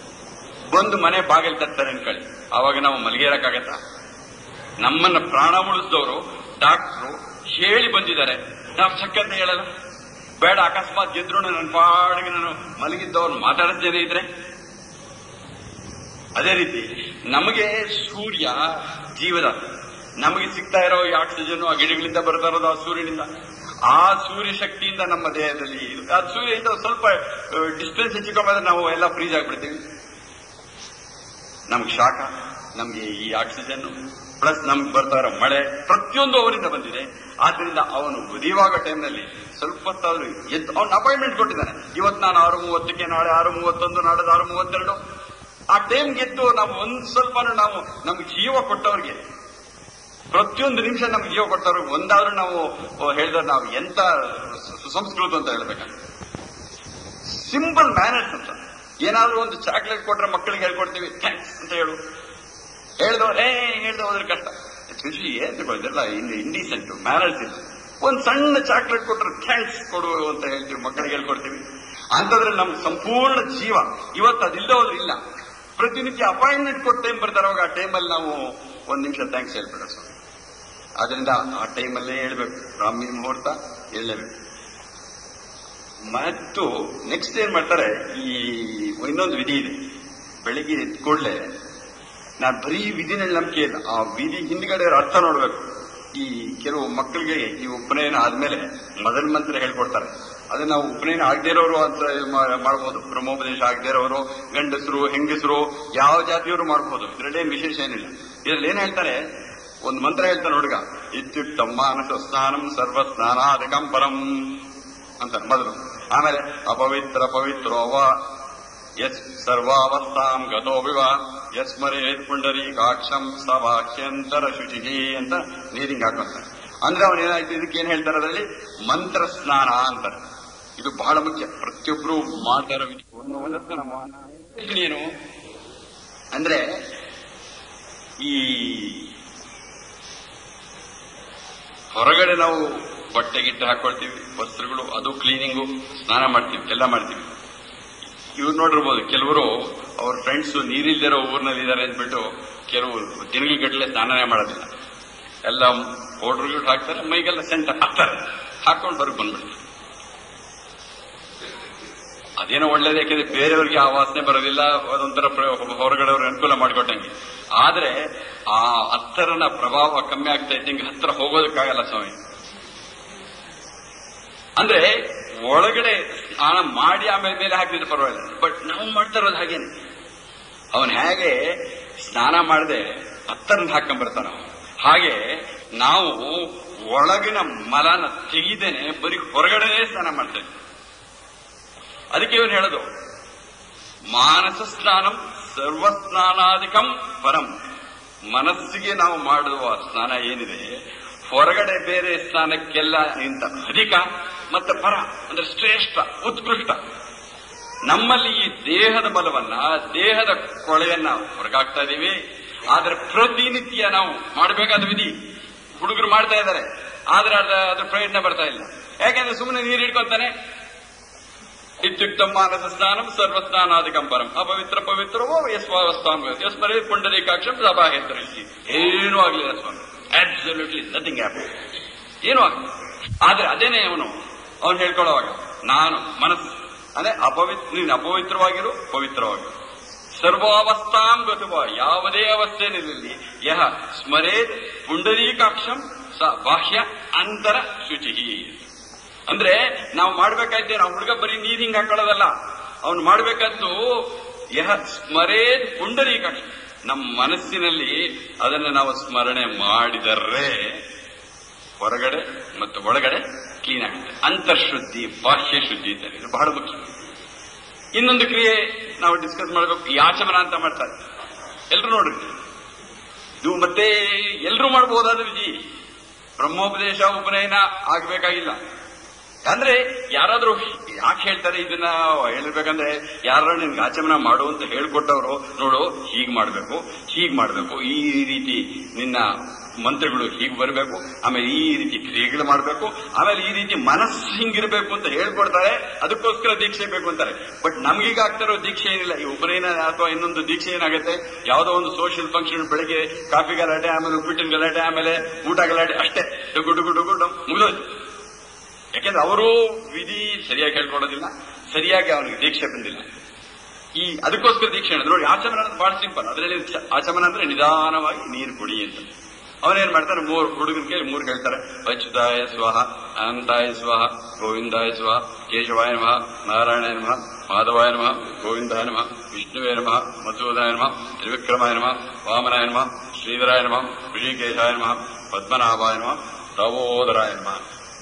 ಬಂದು ಮನೆ ಬಾಗಿಲು ತರ್ತಾರೆ ಅನ್ಕೊಳ್ಳಿ ಆವಾಗ ನಾವು ಮಲಗಿರಕ್ಕಾಗತ್ತಾ ನಮ್ಮನ್ನ ಪ್ರಾಣ ಉಳಿಸಿದವರು ಡಾಕ್ಟ್ರು ಹೇಳಿ ಬಂದಿದ್ದಾರೆ ನಾವು ಚಕ್ಕಂತ ಹೇಳಲ್ಲ ಬೇಡ ಅಕಸ್ಮಾತ್ ಗೆದ್ರು ನನ್ನ ಪಾಡಿಗೆ ನಾನು ಮಲಗಿದ್ದವ್ರು ಮಾತಾಡಿಸದೇ ಇದ್ರೆ ಅದೇ ರೀತಿ ನಮಗೆ ಸೂರ್ಯ ಜೀವದ ನಮಗೆ ಸಿಗ್ತಾ ಇರೋ ಈ ಆಕ್ಸಿಜನ್ ಆ ಗಿಡಗಳಿಂದ ಬರ್ತಾ ಇರೋದು ಆ ಸೂರ್ಯನಿಂದ ಆ ಸೂರ್ಯ ಶಕ್ತಿಯಿಂದ ನಮ್ಮ ದೇಹದಲ್ಲಿ ಇದು- ಆ ಸೂರ್ಯದಿಂದ ಸ್ವಲ್ಪ ಡಿಸ್ಟೆನ್ಸ್ ಹೆಚ್ಚಿಕೊಂಡ್ರೆ ನಾವು ಎಲ್ಲ ಫ್ರೀಜ್ ಆಗ್ಬಿಡ್ತೀವಿ ನಮ್ಗೆ ಶಾಖ ನಮ್ಗೆ ಈ ಆಕ್ಸಿಜನ್ ಪ್ಲಸ್ ನಮ್ಗೆ ಬರ್ತಾ ಇರೋ ಮಳೆ ಪ್ರತಿಯೊಂದು ಅವರಿಂದ ಬಂದಿದೆ ಆದ್ರಿಂದ ಅವನು ಉದಿಯುವಾಗ ಟೈಮ್ನಲ್ಲಿ ಸ್ವಲ್ಪ ಹೊತ್ತಾದ್ರೂ ಎದ್ದು ಅವನು ಅಪಾಯಿಂಟ್ಮೆಂಟ್ ಕೊಟ್ಟಿದ್ದಾನೆ ಇವತ್ತು ನಾನು ಆರು ಮೂವತ್ತಕ್ಕೆ ನಾಳೆ ಆರು ಮೂವತ್ತೊಂದು ನಾಳೆ ಆರು ಮೂವತ್ತೆರಡು ಆ ಟೈಮ್ ಗೆದ್ದು ನಾವು ಒಂದ್ ಸ್ವಲ್ಪ ನಾವು ನಮ್ಗೆ ಜೀವ ಕೊಟ್ಟವ್ರಿಗೆ ಪ್ರತಿಯೊಂದು ನಿಮಿಷ ನಮ್ಗೆ ಜೀವ ಕೊಟ್ಟವ್ರಿಗೆ ಒಂದಾದ್ರೂ ನಾವು ಹೇಳಿದ್ರೆ ನಾವು ಎಂತ ಸು- ಸುಸಂಸ್ಕೃತ ಅಂತ ಹೇಳ್ಬೇಕಂತ ಸಿಂಪಲ್ ಮ್ಯಾನರ್ಸ್ ಅಂತ ಏನಾದ್ರೂ ಒಂದು ಚಾಕ್ಲೇಟ್ ಕೊಟ್ರೆ ಮಕ್ಕಳಿಗೆ ಹೇಳ್ಕೊಡ್ತೀವಿ ಥ್ಯಾಂಕ್ಸ್ ಅಂತ ಹೇಳು ಹೇಳ್ದವ್ರು ಏ ಹೇಳ್ದ ಹೋದ್ರೆ ಕಷ್ಟ ಎಸ್ಪೆಷಲಿ ಏನ್ ಇದೆಲ್ಲ ಇಂಡೀಸೆಂಟ್ ಮ್ಯಾರೇಜ್ ಇಲ್ಲ ಒಂದ್ ಸಣ್ಣ ಚಾಕ್ಲೇಟ್ ಕೊಟ್ರೆ ಥ್ಯಾಂಕ್ಸ್ ಕೊಡು ಅಂತ ಹೇಳ್ತೀವಿ ಮಕ್ಕಳಿಗೆ ಹೇಳ್ಕೊಡ್ತೀವಿ ಅಂತಂದ್ರೆ ನಮ್ ಸಂಪೂರ್ಣ ಜೀವ ಇವತ್ತು ಅದಿಲ್ಲ ಹೋದ್ರೆ ಇಲ್ಲ ಪ್ರತಿನಿತ್ಯ ಅಪಾಯಿಂಟ್ಮೆಂಟ್ ಕೊಟ್ಟು ಟೈಮ್ ಬರ್ತಾರೆ ಅವಾಗ ಆ ಟೈಮಲ್ಲಿ ನಾವು ಒಂದ್ ನಿಮಿಷ ಥ್ಯಾಂಕ್ಸ್ ಹೇಳ್ಬೇಡ ಸ್ವಾಮಿ ಆದ್ರಿಂದ ಆ ಟೈಮಲ್ಲೇ ಹೇಳ್ಬೇಕು ಬ್ರಾಹ್ಮಿ ಮುಹೂರ್ತ ಹೇಳಲೇಬೇಕು ಮತ್ತು ನೆಕ್ಸ್ಟ್ ಏನ್ ಮಾಡ್ತಾರೆ ಈ ಇನ್ನೊಂದು ವಿಧಿ ಇದೆ ಬೆಳಿಗ್ಗೆ ಎದ್ದ ಕೂಡಲೇ ನಾನು ಬರೀ ವಿಧಿನಲ್ಲಿ ನಂಬಿಕೆ ಇಲ್ಲ ಆ ವಿಧಿ ಹಿಂದ್ಗಡೆ ಅರ್ಥ ನೋಡ್ಬೇಕು ಈ ಕೆಲವು ಮಕ್ಕಳಿಗೆ ಈ ಉಪನಯನ ಆದ್ಮೇಲೆ ಮೊದಲ ಮಂತ್ರ ಹೇಳ್ಕೊಡ್ತಾರೆ ಅದನ್ನ ನಾವು ಉಪನಯನ ಆಗದೇ ಇರೋರು ಅಂತ ಮಾ- ಮಾಡ್ಬೋದು ಬ್ರಹ್ಮೋಪದೇಶ ಆಗದೇ ಇರೋರು ಗಂಡಸರು ಹೆಂಗಸರು ಯಾವ ಜಾತಿಯವರು ಮಾಡ್ಬೋದು ಇದ್ರಲ್ಲೇನು ವಿಶೇಷ ಏನಿಲ್ಲ ಇದ್ರಲ್ಲಿ ಏನ್ ಹೇಳ್ತಾರೆ ಒಂದು ಮಂತ್ರ ಹೇಳ್ತಾನೆ ಹುಡುಗ ಇತ್ಯುಕ್ತ ಮಾನಸ ಸ್ನಾನಂ ಸರ್ವ ಸ್ನಾನಾಧಿಕಂ ಪರಂ ಅಂತಾರೆ ಮೊದಲು ಆಮೇಲೆ ಅಪವಿತ್ರ ಪವಿತ್ರೋವ ಯಸ್ ಸರ್ವಾವಸ್ಥಾಂ ಗತೋ ವಿವ ಯಸ್ಮರೇತ್ ಪುಂಡರೀಕಾಕ್ಷಂ ಸವಾಕ್ಯಂತರ ಶುಚಿಹಿ ಅಂತ ನೀರಿಂಗ್ ಹಾಕೊಂತಾರೆ ಅಂದ್ರೆ ಅವನು ಏನಾಯ್ತು ಇದಕ್ಕೆ ಏನ್ ಹೇಳ್ತಾರೆ ಅದರಲ್ಲಿ ಮಂತ್ರ ಸ್ನಾನ ಅಂತಾರೆ ಇದು ಬಹಳ ಮುಖ್ಯ ಪ್ರತಿಯೊಬ್ರು ಮಾಡ್ತಾರ ಏನು ಅಂದ್ರೆ ಈ ಹೊರಗಡೆ ನಾವು ಬಟ್ಟೆ ಗಿಟ್ಟೆ ಹಾಕೊಳ್ತೀವಿ ವಸ್ತ್ರಗಳು ಅದು ಕ್ಲೀನಿಂಗು ಸ್ನಾನ ಮಾಡ್ತೀವಿ ಎಲ್ಲ ಮಾಡ್ತೀವಿ ಇವ್ರು ನೋಡಿರ್ಬೋದು ಕೆಲವರು ಅವ್ರ ಫ್ರೆಂಡ್ಸ್ ನೀರಿಲ್ದಿರೋ ಊರಿನಲ್ಲಿ ಇದ್ದಾರೆ ಅಂದ್ಬಿಟ್ಟು ಕೆಲವು ದಿನಗಟ್ಟಲೆ ಸ್ನಾನನೇ ಮಾಡೋದಿಲ್ಲ ಎಲ್ಲ ಪೌಡರ್ಗಳು ಹಾಕ್ತಾರೆ ಮೈಗೆಲ್ಲ ಸೆಂಟ್ ಹಾಕ್ತಾರೆ ಹಾಕೊಂಡು ಹೊರಗೆ ಬಂದ್ಬಿಡ್ತಾರೆ ಅದೇನೋ ಒಳ್ಳೇದು ಯಾಕೆಂದ್ರೆ ಬೇರೆಯವರಿಗೆ ಆ ವಾಸನೆ ಬರೋದಿಲ್ಲ ಅದೊಂಥರ ಪ್ರ- ಹೊರಗಡೆ ಅವ್ರಿಗೆ ಅನುಕೂಲ ಮಾಡಿಕೊಟ್ಟಂಗೆ ಆದ್ರೆ ಆ ಹತ್ತರನ ಪ್ರಭಾವ ಕಮ್ಮಿ ಆಗ್ತಾ ಇದ್ದಂಗೆ ಹತ್ತಿರ ಹೋಗೋದಕ್ಕಾಗಲ್ಲ ಸ್ವಾಮಿ ಅಂದ್ರೆ ಒಳಗಡೆ ಸ್ನಾನ ಮಾಡಿ ಆಮೇಲೆ ಮೇಲೆ ಹಾಕಿದ್ರೆ ಪರವಾಗಿಲ್ಲ ಬಟ್ ನಾವು ಮಾಡ್ತಾ ಇರೋದು ಹಾಗೇನೆ ಅವನ್ ಹೇಗೆ ಸ್ನಾನ ಮಾಡದೆ ಹತ್ತರನ್ನ ಹಾಕೊಂಡ್ಬರ್ತಾನ ಹಾಗೆ ನಾವು ಒಳಗಿನ ಮಲನ ತೆಗಿದೇನೆ ಬರೀ ಹೊರಗಡೆನೇ ಸ್ನಾನ ಮಾಡ್ತೇವೆ ಅದಕ್ಕೆ ಇವನು ಹೇಳೋದು ಮಾನಸ ಸ್ನಾನಂ ಸರ್ವಸ್ನಾನಾಧಿಕಂ ಪರಂ ಮನಸ್ಸಿಗೆ ನಾವು ಮಾಡುವ ಸ್ನಾನ ಏನಿದೆ ಹೊರಗಡೆ ಬೇರೆ ಸ್ನಾನಕ್ಕೆಲ್ಲ ಇಂತ ಅಧಿಕ ಮತ್ತೆ ಪರ ಅಂದ್ರೆ ಶ್ರೇಷ್ಠ ಉತ್ಕೃಷ್ಟ ನಮ್ಮಲ್ಲಿ ಈ ದೇಹದ ಬಲವನ್ನ ದೇಹದ ಕೊಳೆಯನ್ನ ಹೊರಗಾಗ್ತಾ ಇದೀವಿ ಆದ್ರೆ ಪ್ರತಿನಿತ್ಯ ನಾವು ಮಾಡಬೇಕಾದ ವಿಧಿ ಹುಡುಗರು ಮಾಡ್ತಾ ಇದ್ದಾರೆ ಆದ್ರೆ ಅದ್ರ ಅದ್ರ ಪ್ರಯತ್ನ ಬರ್ತಾ ಇಲ್ಲ ಯಾಕಂದ್ರೆ ಸುಮ್ಮನೆ ನೀರು ಹಿಡ್ಕೊಂತಾನೆ ಇತ್ಯುಕ್ತ ಮಾನಸ ಸ್ನಾನಂ ಸರ್ವ ಸ್ನಾನಾಧಿಕಂ ಪರಂ ಅಪವಿತ್ರ ಪವಿತ್ರವೋ ಯಸ್ವಾವಸ್ಥಾಂ ಯಸ್ಮರೇ ಪುಂಡರೀಕಾಕ್ಷಂ ಸಭಾಹೇತರಿಸಿ ಏನೂ ಆಗ್ಲಿಲ್ಲ ಸ್ವಾಮಿ ಅಬ್ಸಲ್ಯೂಟ್ಲಿ ನಥಿಂಗ್ ಹ್ಯಾಪನ್ ಏನೂ ಆಗಲಿಲ್ಲ ಆದ್ರೆ ಅದೇನೆ ಅವನು ಅವನು ಹೇಳ್ಕೊಳ್ಳೋವಾಗ ನಾನು ಮನಸ್ಸು ಅಂದ್ರೆ ಅಪವಿತ್ರ ನೀನು ಅಪವಿತ್ರವಾಗಿರು ಪವಿತ್ರವಾಗಿರು ಸರ್ವಾವಸ್ಥಾಂ ಗತುವ ಯಾವುದೇ ಅವಸ್ಥೆಯಲ್ಲಿ ಯಹ ಸ್ಮರೇದ್ ಪುಂಡರೀಕಾಕ್ಷಂ ಸ ಬಾಹ್ಯ ಅಂತರ ಶುಚಿ ಅಂದ್ರೆ ನಾವು ಮಾಡ್ಬೇಕಾಯ್ತೆ ನಾವು ಹುಡುಗ ಬರೀ ನೀರ್ ಹಿಂಗ್ ಹಾಕೊಳ್ಳೋದಲ್ಲ ಅವನು ಮಾಡ್ಬೇಕಾದ್ದು ಯಹ ಸ್ಮರೇದ್ ಪುಂಡರೀಕಾಕ್ಷ ನಮ್ಮ ಮನಸ್ಸಿನಲ್ಲಿ ಅದನ್ನ ನಾವು ಸ್ಮರಣೆ ಮಾಡಿದರೆ ಹೊರಗಡೆ ಮತ್ತು ಒಳಗಡೆ ಕ್ಲೀನ್ ಆಗುತ್ತೆ ಅಂತರ್ಶುದ್ಧಿ ಬಾಹ್ಯ ಶುದ್ಧಿ ಅಂತ ಇದು ಬಹಳ ಮುಖ್ಯ ಇನ್ನೊಂದು ಕ್ರಿಯೆ ನಾವು ಡಿಸ್ಕಸ್ ಮಾಡಬೇಕು ಯಾಚಮನ ಅಂತ ಮಾಡ್ತಾರೆ ಎಲ್ರು ನೋಡ್ರಿ ಇದು ಮತ್ತೆ ಎಲ್ರು ಮಾಡಬಹುದಾದ ವಿಧಿ ಬ್ರಹ್ಮೋಪದೇಶ ಉಪನಯನ ಆಗಬೇಕಾಗಿಲ್ಲ ಅಂದ್ರೆ ಯಾರಾದ್ರೂ ಯಾಕೆ ಹೇಳ್ತಾರೆ ಇದನ್ನ ಹೇಳಿರ್ಬೇಕಂದ್ರೆ ಯಾರು ನಿನ್ಗೆ ಆಚಮನ ಮಾಡು ಅಂತ ಹೇಳ್ಕೊಟ್ಟವರು ನೋಡು ಹೀಗ್ ಮಾಡ್ಬೇಕು ಹೀಗ್ ಮಾಡ್ಬೇಕು ಈ ರೀತಿ ನಿನ್ನ ಮಂತ್ರಗಳು ಹೀಗ್ ಬರಬೇಕು ಆಮೇಲೆ ಈ ರೀತಿ ಕ್ರಿಯೆಗಳು ಮಾಡಬೇಕು ಆಮೇಲೆ ಈ ರೀತಿ ಮನಸ್ಸು ಹಿಂಗಿರ್ಬೇಕು ಅಂತ ಹೇಳ್ಕೊಡ್ತಾರೆ ಅದಕ್ಕೋಸ್ಕರ ದೀಕ್ಷೆ ಬೇಕು ಅಂತಾರೆ ಬಟ್ ನಮ್ಗೀಗ ಆಗ್ತಿರೋ ದೀಕ್ಷೆ ಏನಿಲ್ಲ ಈ ಉಪನಯನ ಅಥವಾ ಇನ್ನೊಂದು ದೀಕ್ಷೆ ಏನಾಗುತ್ತೆ ಯಾವುದೋ ಒಂದು ಸೋಷಿಯಲ್ ಫಂಕ್ಷನ್ ಬೆಳಗ್ಗೆ ಕಾಫಿ ಗಲಾಟೆ ಆಮೇಲೆ ಉಪ್ಪಿಟ್ಟಿನ ಗಲಾಟೆ ಆಮೇಲೆ ಊಟ ಗಲಾಟೆ ಅಷ್ಟೇ ಡುಗು ಡುಗು ಡುಗು ಡುಮ್ ಮುಗಿದೋಯ್ತು ಯಾಕೆಂದ್ರೆ ಅವರು ವಿಧಿ ಸರಿಯಾಗಿ ಹೇಳ್ಕೊಡೋದಿಲ್ಲ ಸರಿಯಾಗಿ ಅವನಿಗೆ ದೀಕ್ಷೆ ಬಂದಿಲ್ಲ ಈ ಅದಕ್ಕೋಸ್ಕರ ದೀಕ್ಷೆ ಹೇಳಿದ್ರು ನೋಡಿ ಆಚಮನ ಅನ್ನೋದು ಬಹಳ ಸಿಂಪಲ್ ಅದರಲ್ಲಿ ಚ- ಆಚಮನ ಅಂದ್ರೆ ನಿಧಾನವಾಗಿ ನೀರು ಕುಡಿ ಅಂತ ಅವನೇನ್ ಮಾಡ್ತಾನೆ ಮೂರು ಹುಡುಗನ ಕೈಲಿ ಮೂರು ಹೇಳ್ತಾರೆ ಅಚ್ಯುತಾಯ ಸ್ವಹ ಅನಂತಾಯ ಸ್ವಹ ಗೋವಿಂದಾಯ ಸ್ವಹ ಕೇಶವಾಯ ನಮಃ ನಾರಾಯಣಾಯ ನಮಃ ಮಾಧವಾಯ ನಮಃ ಗೋವಿಂದಾಯ ನಮಃ ವಿಷ್ಣುವೇ ನಮಃ ಮಧುಸೂದಾಯ ನಮಃ ತ್ರಿವಿಕ್ರಮಾಯ ನಮಃ ವಾಮನಾಯ ನಮಃ ಶ್ರೀಧರಾಯ ನಮಃ ಋಷಿಕೇಶಾಯ ನಮಃ ಪದ್ಮನಾಭಾಯ ನಮಃ ದಾಮೋದರಾಯ ನಮಃ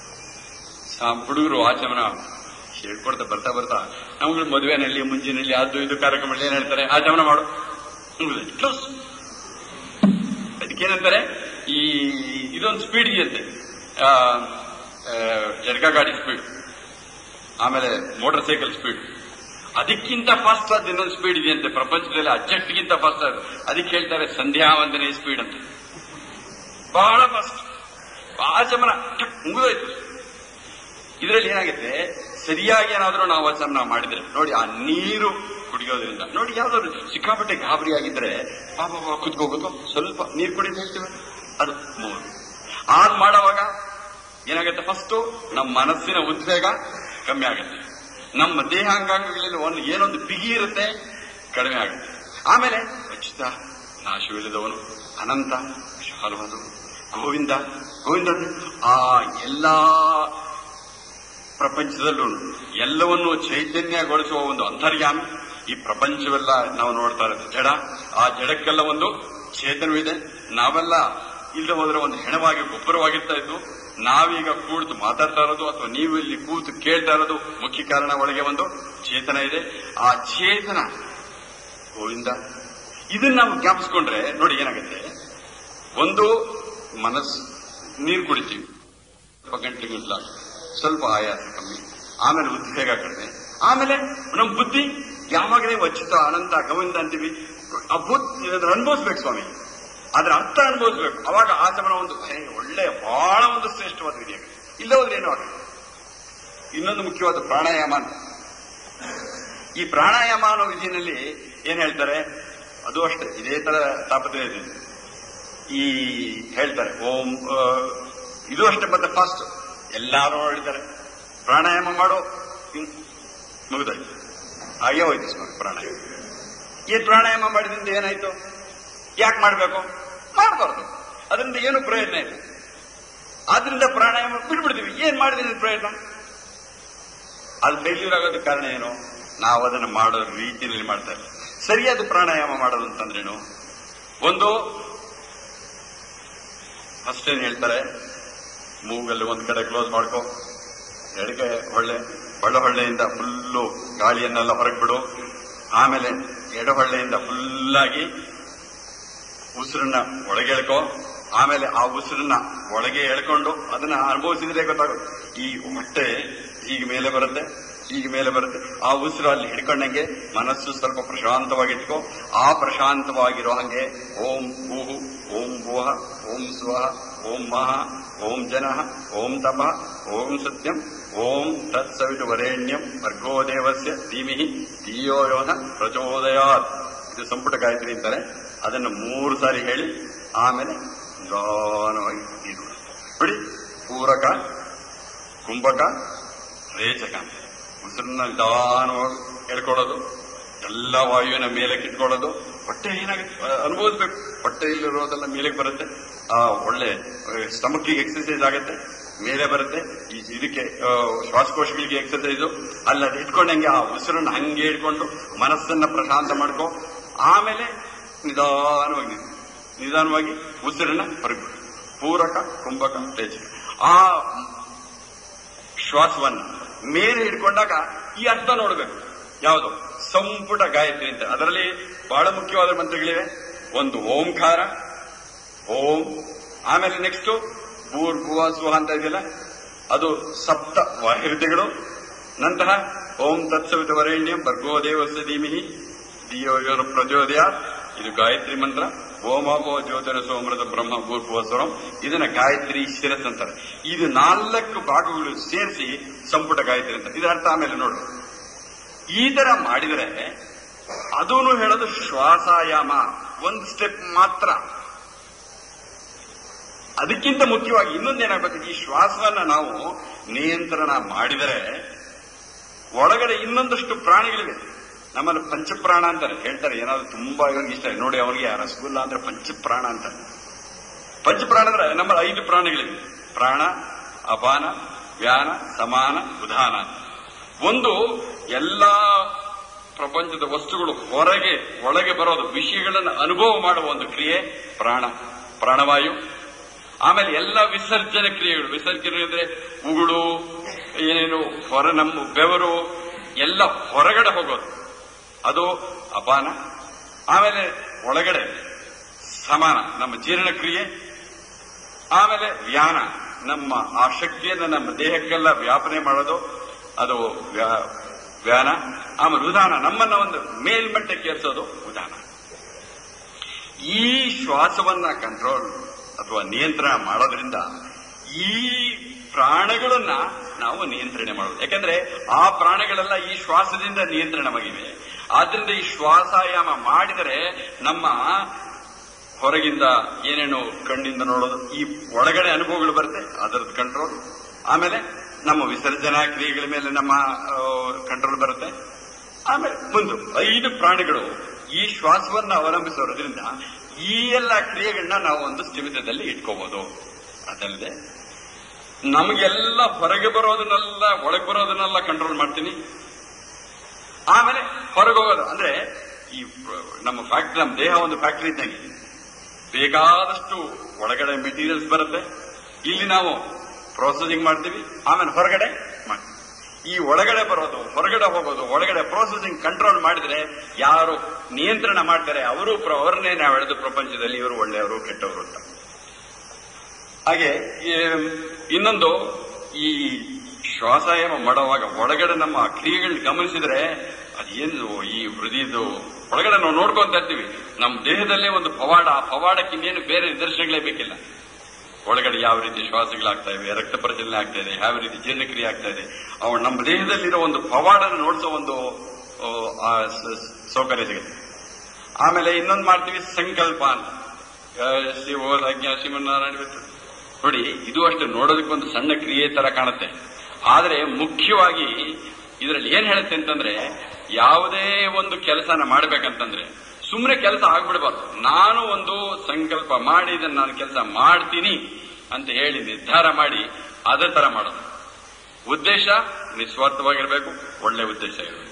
ಆ ಹುಡುಗರು ಆಚಮನ ಹೇಳ್ಕೊಡ್ತಾ ಬರ್ತಾ ಬರ್ತಾ ನಮ್ಗಳು ಮದುವೆನಲ್ಲಿ ಮುಂಜಿನಲ್ಲಿ ಅದು ಇದು ಕಾರ್ಯಕ್ರಮ ಏನ್ ಹೇಳ್ತಾರೆ ಆಚಮನ ಮಾಡು ಕ್ಲೋಸ್ ಅದಕ್ಕೇನಂತಾರೆ ಈ ಇದೊಂದು ಸ್ಪೀಡ್ ಇದೆಯಂತೆ ಆ, ಆ, ಜಡ್ಕ ಗಾಡಿ ಸ್ಪೀಡ್ ಆಮೇಲೆ ಮೋಟಾರ್ ಸೈಕಲ್ ಸ್ಪೀಡ್ ಅದಕ್ಕಿಂತ ಫಾಸ್ಟ್ ಆದ ಇನ್ನೊಂದು ಸ್ಪೀಡ್ ಇದೆಯಂತೆ ಪ್ರಪಂಚದಲ್ಲಿ ಆ ಜೆಟ್ಗಿಂತ ಫಾಸ್ಟ್ ಆದ ಅದಕ್ಕೆ ಹೇಳ್ತಾರೆ ಸಂಧ್ಯಾ ವಂದನೆ ಸ್ಪೀಡ್ ಅಂತ ಬಹಳ ಫಾಸ್ಟ್ ಆಚಮನ ಟಕ್ ಮುಗಿದೋಯ್ತು ಇದರಲ್ಲಿ ಏನಾಗುತ್ತೆ ಸರಿಯಾಗಿ ಏನಾದ್ರೂ ನಾವು ಆಚಮನ ಮಾಡಿದ್ರೆ ನೋಡಿ ಆ ನೀರು ಕುಡಿಯೋದ್ರಿಂದ ನೋಡಿ ಯಾವ್ದಾದ್ರು ಸಿಕ್ಕಾಪಟ್ಟೆ ಗಾಬರಿ ಆಗಿದ್ರೆ ಪಾಪ ಪಾಪ ಕುತ್ಕೋ ಕುತ್ಕೋ ಸ್ವಲ್ಪ ನೀರು ಕುಡಿದು ಹೇಳ್ತೀವಿ ಅದು ಮೂರು ಆನ್ ಮಾಡುವಾಗ ಏನಾಗುತ್ತೆ ಫಸ್ಟ್ ನಮ್ಮ ಮನಸ್ಸಿನ ಉದ್ವೇಗ ಕಮ್ಮಿ ಆಗುತ್ತೆ ನಮ್ಮ ದೇಹಾಂಗಾಂಗಗಳಲ್ಲಿ ಒಂದು ಏನೊಂದು ಬಿಗಿ ಇರುತ್ತೆ ಕಡಿಮೆ ಆಗುತ್ತೆ ಆಮೇಲೆ ಅಚ್ಯುತ ನಾಶವಿಲ್ಲದವನು ಅನಂತ ವಿಶಾಲವಾದವನು ಗೋವಿಂದ ಗೋವಿಂದ ಅಂದ್ರೆ ಆ ಎಲ್ಲಾ ಪ್ರಪಂಚದಲ್ಲೂ ಎಲ್ಲವನ್ನೂ ಚೈತನ್ಯಗೊಳಿಸುವ ಒಂದು ಅಂತರ್ಯಾಮಿ ಈ ಪ್ರಪಂಚವೆಲ್ಲ ನಾವು ನೋಡ್ತಾ ಇರೋದು ಜಡ ಆ ಜಡಕ್ಕೆಲ್ಲ ಒಂದು ಚೇತನವಿದೆ ನಾವೆಲ್ಲ ಇಲ್ಲದೆ ಹೋದ್ರೆ ಒಂದು ಹೆಣವಾಗಿ ಗೊಬ್ಬರವಾಗಿರ್ತಾ ಇದ್ದು ನಾವೀಗ ಕೂತು ಮಾತಾಡ್ತಾ ಇರೋದು ಅಥವಾ ನೀವು ಇಲ್ಲಿ ಕೂತು ಕೇಳ್ತಾ ಇರೋದು ಮುಖ್ಯ ಕಾರಣ ಒಳಗೆ ಒಂದು ಚೇತನ ಇದೆ ಆ ಚೇತನ ಗೋವಿಂದ ಇದನ್ನ ನಾವು ಜ್ಞಾಪಿಸ್ಕೊಂಡ್ರೆ ನೋಡಿ ಏನಾಗುತ್ತೆ ಒಂದು ಮನಸ್ಸು ನೀರು ಕುಡಿತೀವಿ ಸ್ವಲ್ಪ ಗಂಟೆ ಗಂಟಲ ಸ್ವಲ್ಪ ಆಯಾಸ ಕಮ್ಮಿ ಆಮೇಲೆ ಉದ್ವೇಗ ಕಡಿಮೆ ಆಮೇಲೆ ನಮ್ಮ ಬುದ್ಧಿ ಯಾವಾಗಲೇ ವಚ್ಚಿತ ಅನಂತ ಗೋವಿಂದ ಅಂತೀವಿ ಆ ಬುದ್ಧಿ ಅದನ್ನ ಅನುಭವಿಸ್ಬೇಕು ಸ್ವಾಮಿ ಅದ್ರ ಅರ್ಥ ಅನುಭವಿಸ್ಬೇಕು ಅವಾಗ ಆಚಮನ ಒಂದು ಹೇ, ಒಳ್ಳೆ ಬಹಳ ಒಂದು ಶ್ರೇಷ್ಠವಾದ ವಿಧಿ ಆಗುತ್ತೆ ಇಲ್ಲ ಹೋದ್ರೆ ಏನೂ ಆಗಲ್ಲ ಇನ್ನೊಂದು ಮುಖ್ಯವಾದ ಪ್ರಾಣಾಯಾಮ ಅಂತ ಈ ಪ್ರಾಣಾಯಾಮ ಅನ್ನೋ ವಿಧಿನಲ್ಲಿ ಏನ್ ಹೇಳ್ತಾರೆ ಅದು ಅಷ್ಟೇ ಇದೇ ತರ ತಾಪತ್ರೆ ಇದೆ ಈ ಹೇಳ್ತಾರೆ ಓಂ ಆ, ಇದು ಅಷ್ಟೇ ಮತ್ತೆ ಫಾಸ್ಟ್ ಎಲ್ಲಾರು ಹೇಳಿದ್ದಾರೆ ಪ್ರಾಣಾಯಾಮ ಮಾಡೋ ಹಿಂಗ್ ಮುಗಿದಾಯ್ತು ಹಾಗೆ ಹೋಯ್ತು ಸ್ವಾಮಿ ಪ್ರಾಣಾಯಾಮ ಏನ್ ಪ್ರಾಣಾಯಾಮ ಮಾಡಿದ್ರಿಂದ ಏನಾಯ್ತು ಯಾಕೆ ಮಾಡ್ಬೇಕು ಮಾಡಬಾರ್ದು ಅದರಿಂದ ಏನು ಪ್ರಯೋಜನ ಇಲ್ಲ ಆದ್ರಿಂದ ಪ್ರಾಣಾಯಾಮ ಬಿಟ್ಬಿಡ್ತೀವಿ ಏನ್ ಮಾಡಿದ್ರೆ ಪ್ರಯೋಜನ ಅದು ಫೇಲ್ಯೂರ್ ಆಗೋದಕ್ಕೆ ಕಾರಣ ಏನು ನಾವು ಅದನ್ನು ಮಾಡೋ ರೀತಿಯಲ್ಲಿ ಮಾಡ್ತಾ ಇಲ್ಲ ಸರಿಯಾದ ಪ್ರಾಣಾಯಾಮ ಮಾಡೋದು ಅಂತಂದ್ರೇನು ಒಂದು ಫಸ್ಟ್ ಏನ್ ಹೇಳ್ತಾರೆ ಮೂಗಲ್ಲಿ ಒಂದ್ ಕಡೆ ಕ್ಲೋಸ್ ಮಾಡ್ಕೋ ಎಡಕ್ಕೆ ಹೊಳ್ಳೆ ಒಳ್ಳೆ ಹೊಳ್ಳೆಯಿಂದ ಫುಲ್ಲು ಗಾಳಿಯನ್ನೆಲ್ಲ ಹೊರಗೆ ಬಿಡು ಆಮೇಲೆ ಎಡಹೊಳ್ಳೆಯಿಂದ ಫುಲ್ಲಾಗಿ ಉಸಿರನ್ನ ಒಳಗೆ ಎಳ್ಕೋ ಆಮೇಲೆ ಆ ಉಸಿರನ್ನ ಒಳಗೆ ಎಳ್ಕೊಂಡು ಅದನ್ನ ಅನುಭವಿಸಿದ್ರೆ ಗೊತ್ತಾಗುತ್ತೆ ಈ ಹೊಟ್ಟೆ ಹೀಗೆ ಮೇಲೆ ಬರುತ್ತೆ ಹೀಗೆ ಮೇಲೆ ಬರುತ್ತೆ ಆ ಉಸಿರು ಅಲ್ಲಿ ಹಿಡ್ಕೊಂಡಂಗೆ ಮನಸ್ಸು ಸ್ವಲ್ಪ ಪ್ರಶಾಂತವಾಗಿಟ್ಕೋ ಆ ಪ್ರಶಾಂತವಾಗಿರೋ ಹಂಗೆ ಓಂ ಭೂಹು ಓಂ ಭೂಹ ಓಂ ಸ್ವಹ ಓಂ ಮಹ ಓಂ ಜನಃ ಓಂ ತಪ ಓಂ ಸತ್ಯಂ ಓಂ ತತ್ಸವಿತು ವರೇಣ್ಯಂ ಭರ್ಗೋ ದೇವಸ್ಯ ಧೀಮಿಹಿ ಧಿಯೋ ಯೋನ ಪ್ರಚೋದಯಾತ್ ಇದು ಸಂಪುಟ ಗಾಯತ್ರಿ ಅಂತಾರೆ ಅದನ್ನು ಮೂರು ಸಾರಿ ಹೇಳಿ ಆಮೇಲೆ ನಿಧಾನವಾಗಿ ನೀರು ಬಿಡಿ ಪೂರಕ ಕುಂಭಕ ರೇಚಕ ಅಂತ ಉಸಿರನ್ನ ನಿಧಾನವಾಗಿ ಎಳ್ಕೊಳ್ಳೋದು ಎಲ್ಲ ವಾಯುವಿನ ಮೇಲೆ ಕಿಟ್ಕೊಳ್ಳೋದು ಹೊಟ್ಟೆ ಏನಾಗುತ್ತೆ ಅಹ್, ಅನುಭವಿಸ್ಬೇಕು ಹೊಟ್ಟೆ ಇಲ್ಲಿರೋದೆಲ್ಲ ಮೇಲೆ ಬರುತ್ತೆ ಆ ಒಳ್ಳೆ ಸ್ಟಮಕ್ಕಿಗೆ ಎಕ್ಸರ್ಸೈಸ್ ಆಗುತ್ತೆ ಮೇಲೆ ಬರುತ್ತೆ ಈ ಇದಕ್ಕೆ ಆ, ಶ್ವಾಸಕೋಶಗಳಿಗೆ ಎಕ್ಸರ್ಸೈಸು ಅಲ್ಲಿ ಅದು ಇಟ್ಕೊಂಡಂಗೆ ಆ ಉಸಿರನ್ನ ಹಂಗೆ ಇಟ್ಕೊಂಡು ಮನಸ್ಸನ್ನ ಪ್ರಶಾಂತ ಮಾಡ್ಕೊ ಆಮೇಲೆ ನಿಧಾನವಾಗಿ ನಿಲ್ಲು. ನಿಧಾನವಾಗಿ ಉಸಿರನ್ನ ಹೊರಗೆ ಪೂರಕ ಕುಂಭಕ ರೇಚಕ ಆ ಶ್ವಾಸವನ್ನ ಮೇಲೆ ಹಿಡ್ಕೊಂಡಾಗ ಈ ಅರ್ಥ ನೋಡಬೇಕು ಯಾವುದು ಸಂಪುಟ ಗಾಯತ್ರಿ ಅಂತ ಅದರಲ್ಲಿ ಬಹಳ ಮುಖ್ಯವಾದ ಮಂತ್ರಗಳಿವೆ ಒಂದು ಓಂಕಾರ ಓಂ ಆಮೇಲೆ ನೆಕ್ಸ್ಟ್ ಭೂರ್ ಭುವ ಸುಹ ಅಂತ ಇದೆಯಲ್ಲ ಅದು ಸಪ್ತ ವಾಹಿರ್ತಿಗಳು ನಂತರ ಓಂ ತತ್ಸವಿತ ವರೇಣ್ಯಂ ಭರ್ಗೋ ದೇವಸ್ಯ ಧೀಮಿಹಿ ಧಿಯೋ ಯೋನ ಪ್ರಚೋದಯ ಇದು ಗಾಯತ್ರಿ ಮಂತ್ರ ಓಮಾಪೋ ಜ್ಯೋತಿರ ಸೋಮೃತ ಬ್ರಹ್ಮ ಭೂರ್ಭುವ ಸ್ವರಂ ಇದನ್ನ ಗಾಯತ್ರಿ ಶಿರಸ್ ಅಂತಾರೆ ಇದು ನಾಲ್ಕು ಭಾಗಗಳು ಸೇರಿಸಿ ಸಂಪುಟ ಗಾಯತ್ರಿ ಅಂತ ಇದರ ಅರ್ಥ ಆಮೇಲೆ ನೋಡು ಈ ತರ ಮಾಡಿದರೆ ಅದೂ ಹೇಳೋದು ಶ್ವಾಸಾಯಾಮ ಒಂದು ಸ್ಟೆಪ್ ಮಾತ್ರ ಅದಕ್ಕಿಂತ ಮುಖ್ಯವಾಗಿ ಇನ್ನೊಂದೇನಾಗಬೇಕು ಈ ಶ್ವಾಸವನ್ನ ನಾವು ನಿಯಂತ್ರಣ ಮಾಡಿದರೆ ಒಳಗಡೆ ಇನ್ನೊಂದಷ್ಟು ಪ್ರಾಣಿಗಳಿವೆ ನಮ್ಮಲ್ಲಿ ಪಂಚಪ್ರಾಣ ಅಂತಾರೆ ಹೇಳ್ತಾರೆ ಏನಾದ್ರು ತುಂಬಾ ಇವ್ರಿಗೆ ಇಷ್ಟ ನೋಡಿ ಅವನಿಗೆ ಆ ರಸಗುಲ್ಲ ಅಂದ್ರೆ ಪಂಚಪ್ರಾಣ ಅಂತಾರೆ ಪಂಚಪ್ರಾಣ ಅಂದ್ರೆ ನಮ್ಮಲ್ಲಿ ಐದು ಪ್ರಾಣಿಗಳಿವೆ ಪ್ರಾಣ ಅಪಾನ ವ್ಯಾನ ಸಮಾನ ಉದಾನ ಒಂದು ಎಲ್ಲಾ ಪ್ರಪಂಚದ ವಸ್ತುಗಳು ಹೊರಗೆ ಒಳಗೆ ಬರೋದು ವಿಷಯಗಳನ್ನು ಅನುಭವ ಮಾಡುವ ಒಂದು ಕ್ರಿಯೆ ಪ್ರಾಣ ಪ್ರಾಣವಾಯು ಆಮೇಲೆ ಎಲ್ಲ ವಿಸರ್ಜನೆ ಕ್ರಿಯೆಗಳು ವಿಸರ್ಜನೆ ಅಂದ್ರೆ ಉಗುಳು ಏನೇನು ಹೊರ ನಮ್ಮ ಬೆವರು ಎಲ್ಲ ಹೊರಗಡೆ ಹೋಗೋದು ಅದು ಅಪಾನ ಆಮೇಲೆ ಒಳಗಡೆ ಸಮಾನ ನಮ್ಮ ಜೀರ್ಣಕ್ರಿಯೆ ಆಮೇಲೆ ವ್ಯಾನ ನಮ್ಮ ಆ ಶಕ್ತಿಯನ್ನು ನಮ್ಮ ದೇಹಕ್ಕೆಲ್ಲ ವ್ಯಾಪನೆ ಮಾಡೋದು ಅದು ವ್ಯಾ- ವ್ಯಾನ ಆಮೇಲೆ ಉದಾನ ನಮ್ಮನ್ನ ಒಂದು ಮೇಲ್ಮಟ್ಟಕ್ಕೆ ಏರಿಸೋದು ಉದಾನ ಈ ಶ್ವಾಸವನ್ನ ಕಂಟ್ರೋಲ್ ಅಥವಾ ನಿಯಂತ್ರಣ ಮಾಡೋದ್ರಿಂದ ಈ ಪ್ರಾಣಗಳನ್ನ ನಾವು ನಿಯಂತ್ರಣೆ ಮಾಡೋದು ಯಾಕಂದ್ರೆ ಆ ಪ್ರಾಣಗಳೆಲ್ಲ ಈ ಶ್ವಾಸದಿಂದ ನಿಯಂತ್ರಣವಾಗಿವೆ ಆದ್ರಿಂದ ಈ ಶ್ವಾಸಾಯಾಮ ಮಾಡಿದರೆ ನಮ್ಮ ಹೊರಗಿಂದ ಏನೇನು ಕಣ್ಣಿಂದ ನೋಡೋದು ಈ ಒಳಗಡೆ ಅನುಭವಗಳು ಬರುತ್ತೆ ಅದರದ್ದು ಕಂಟ್ರೋಲ್ ಆಮೇಲೆ ನಮ್ಮ ವಿಸರ್ಜನಾ ಕ್ರಿಯೆಗಳ ಮೇಲೆ ನಮ್ಮ ಕಂಟ್ರೋಲ್ ಬರುತ್ತೆ ಆಮೇಲೆ ಮುಂದೆ ಐದು ಪ್ರಾಣಿಗಳು ಈ ಶ್ವಾಸವನ್ನ ಅವಲಂಬಿಸೋದ್ರಿಂದ ಈ ಎಲ್ಲ ಕ್ರಿಯೆಗಳನ್ನ ನಾವು ಒಂದು ಸ್ಥಿಮಿತದಲ್ಲಿ ಇಟ್ಕೋಬಹುದು ಅದಲ್ಲದೆ ನಮಗೆಲ್ಲ ಹೊರಗೆ ಬರೋದನ್ನೆಲ್ಲ ಒಳಗೆ ಬರೋದನ್ನೆಲ್ಲ ಕಂಟ್ರೋಲ್ ಮಾಡ್ತೀನಿ ಆಮೇಲೆ ಹೊರಗೆ ಹೋಗೋದು ಅಂದ್ರೆ ಈ ನಮ್ಮ ಫ್ಯಾಕ್ಟ್ರಿ ನಮ್ಮ ದೇಹ ಒಂದು ಫ್ಯಾಕ್ಟ್ರಿ ಇದ್ದಂಗೆ ಬೇಕಾದಷ್ಟು ಒಳಗಡೆ ಮೆಟೀರಿಯಲ್ಸ್ ಬರುತ್ತೆ ಇಲ್ಲಿ ನಾವು ಪ್ರೊಸೆಸಿಂಗ್ ಮಾಡ್ತೀವಿ ಆಮೇಲೆ ಹೊರಗಡೆ ಮಾಡ್ತೀವಿ ಈ ಒಳಗಡೆ ಬರೋದು ಹೊರಗಡೆ ಹೋಗೋದು ಒಳಗಡೆ ಪ್ರೊಸೆಸಿಂಗ್ ಕಂಟ್ರೋಲ್ ಮಾಡಿದ್ರೆ ಯಾರು ನಿಯಂತ್ರಣ ಮಾಡ್ತಾರೆ ಅವರು ಪ್ರ- ಅವರನ್ನೇ ನಾವು ಎಳೆದು ಪ್ರಪಂಚದಲ್ಲಿ ಇವರು ಒಳ್ಳೆಯವರು ಕೆಟ್ಟವರು ಅಂತ ಹಾಗೆ ಈ ಇನ್ನೊಂದು ಈ ಶ್ವಾಸಾಯಾಮ ಮಾಡುವಾಗ ಒಳಗಡೆ ನಮ್ಮ ಕ್ರಿಯೆಗಳನ್ನ ಗಮನಿಸಿದ್ರೆ ಅದೇನು ಈ ಹೃದಯದು ಒಳಗಡೆ ನಾವು ನೋಡ್ಕೊಂತ ಇರ್ತೀವಿ ನಮ್ಮ ದೇಹದಲ್ಲೇ ಒಂದು ಪವಾಡ ಆ ಪವಾಡಕ್ಕೆ ಇನ್ನೇನು ಬೇರೆ ನಿದರ್ಶನಗಳೇ ಬೇಕಿಲ್ಲ ಒಳಗಡೆ ಯಾವ ರೀತಿ ಶ್ವಾಸಗಳಾಗ್ತಾ ಇವೆ ರಕ್ತ ಪರಿಚಲನೆ ಆಗ್ತಾ ಇದೆ ಯಾವ ರೀತಿ ಜೀರ್ಣಕ್ರಿಯೆ ಆಗ್ತಾ ಇದೆ ಅವು ನಮ್ಮ ದೇಹದಲ್ಲಿರೋ ಒಂದು ಪವಾಡನ ನೋಡಿಸೋ ಒಂದು ಆ, ಆ, ಸ- ಸೌಕರ್ಯ ಸಿಗುತ್ತೆ ಆಮೇಲೆ ಇನ್ನೊಂದು ಮಾಡ್ತೀವಿ ಸಂಕಲ್ಪ ಅಂತ ಆ, ಶಿವ ರಾಜ್ಞ ಶ್ರೀಮನ್ನಾರಾಯಣ ಬಿಟ್ಟು ನೋಡಿ ಇದು ಅಷ್ಟೇ ನೋಡೋದಕ್ಕೊಂದು ಸಣ್ಣ ಕ್ರಿಯೆ ತರ ಕಾಣುತ್ತೆ ಆದ್ರೆ ಮುಖ್ಯವಾಗಿ ಇದರಲ್ಲಿ ಏನ್ ಹೇಳುತ್ತೆ ಅಂತಂದ್ರೆ ಯಾವುದೇ ಒಂದು ಕೆಲಸನ ಮಾಡ್ಬೇಕಂತಂದ್ರೆ ಸುಮ್ಮನೆ ಕೆಲಸ ಆಗ್ಬಿಡ್ಬಾರ್ದು ನಾನು ಒಂದು ಸಂಕಲ್ಪ ಮಾಡಿ ಇದನ್ನ ನಾನು ಕೆಲಸ ಮಾಡ್ತೀನಿ ಅಂತ ಹೇಳಿ ನಿರ್ಧಾರ ಮಾಡಿ ಅದೇ ತರ ಮಾಡೋದು ಉದ್ದೇಶ ನಿಸ್ವಾರ್ಥವಾಗಿರ್ಬೇಕು ಒಳ್ಳೆ ಉದ್ದೇಶ ಇರಬೇಕು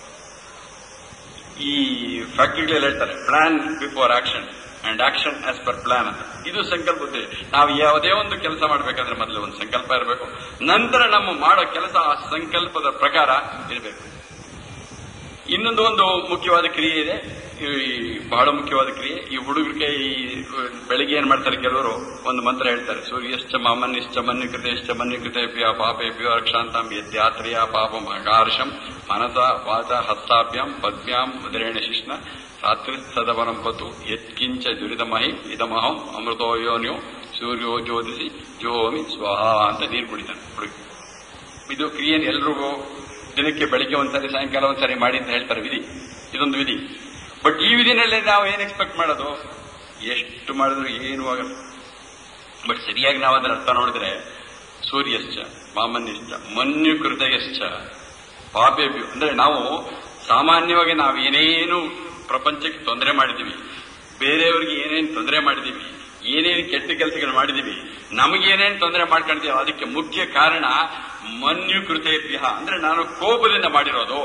ಈ ಫ್ಯಾಕ್ಟ್ರಿಗಳಲ್ಲಿ ಹೇಳ್ತಾರೆ plan before action and action as per plan ಅಂತ ಇದು ಸಂಕಲ್ಪ ಉದ್ದೇಶ ನಾವು ಯಾವುದೇ ಒಂದು ಕೆಲಸ ಮಾಡಬೇಕಂದ್ರೆ ಮೊದಲು ಒಂದು ಸಂಕಲ್ಪ ಇರಬೇಕು ನಂತರ ನಮ್ಮ ಮಾಡೋ ಕೆಲಸ ಆ ಸಂಕಲ್ಪದ ಪ್ರಕಾರ ಇರಬೇಕು ಇನ್ನೊಂದು ಒಂದು ಮುಖ್ಯವಾದ ಕ್ರಿಯೆ ಇದೆ ಈ ಬಹಳ ಮುಖ್ಯವಾದ ಕ್ರಿಯೆ ಈ ಹುಡುಗರಿಗೆ ಈ ಬೆಳಿಗ್ಗೆ ಏನ್ ಮಾಡ್ತಾರೆ ಕೆಲವರು ಒಂದು ಮಂತ್ರ ಹೇಳ್ತಾರೆ ಸೂರ್ಯಶ್ಚ ಮಾಮನ್ಯಶ್ಚ ಮನ್ಯುಕೃತೆಶ್ಚ ಮನ್ಯುಕೃತೆಭ್ಯ ಪಾಪೇಭ್ಯ ರಕ್ಷಾಂತಾಂ ಯದ್ಯಾತ್ರಿಯ ಪಾಪಂ ಅಗಾರ್ಷಂ ಮನಸ ವಾಚ ಹಸ್ತಾಭ್ಯಾಂ ಪದ್ಭ್ಯಾಂ ಉದರೇಣ ಶಿಷ್ಣ ರಾತ್ರಿ ಸದವರಂ ಪತು ಯತ್ಕಿಂಚ ದುರಿತಮಹಿ ಇದಮಹಂ ಅಮೃತೋ ಯೋನ್ಯೋ ಸೂರ್ಯೋ ಜ್ಯೋತಿಸಿ ಜೋಮಿ ಸ್ವಾಹ ಅಂತ ನೀರು ಕುಡಿತಾನೆ ಹುಡುಗ ಇದು ಕ್ರಿಯೆಯನ್ನು ಎಲ್ರಿಗೂ ದಿನಕ್ಕೆ ಬೆಳಿಗ್ಗೆ ಒಂದ್ಸರಿ ಸಾಯಂಕಾಲ ಒಂದ್ಸರಿ ಮಾಡಿ ಅಂತ ಹೇಳ್ತಾರೆ ವಿಧಿ ಇದೊಂದು ವಿಧಿ ಬಟ್ ಈ ವಿಧಿನಲ್ಲಿ ನಾವು ಏನ್ ಎಕ್ಸ್ಪೆಕ್ಟ್ ಮಾಡೋದು ಎಷ್ಟು ಮಾಡಿದ್ರು ಏನು ಆಗಲ್ಲ ಬಟ್ ಸರಿಯಾಗಿ ನಾವು ಅದರ ಅರ್ಥ ನೋಡಿದ್ರೆ ಸೂರ್ಯಶ್ಚ ಮಾಮನ್ಯಶ್ಚ ಮನ್ಯು ಕೃತಯಶ್ಚ ಪಾಪೇಭ್ಯು ಅಂದ್ರೆ ನಾವು ಸಾಮಾನ್ಯವಾಗಿ ನಾವು ಏನೇನು ಪ್ರಪಂಚಕ್ಕೆ ತೊಂದರೆ ಮಾಡಿದೀವಿ ಬೇರೆಯವರಿಗೆ ಏನೇನು ತೊಂದರೆ ಮಾಡಿದೀವಿ ಏನೇನು ಕೆಟ್ಟ ಕೆಲಸಗಳು ಮಾಡಿದೀವಿ ನಮಗೇನೇನು ತೊಂದರೆ ಮಾಡ್ಕೊಂಡಿದೀವಿ ಅದಕ್ಕೆ ಮುಖ್ಯ ಕಾರಣ ಮನ್ಯು ಕೃತೇಭ್ಯ ಅಂದ್ರೆ ನಾನು ಕೋಪದಿಂದ ಮಾಡಿರೋದು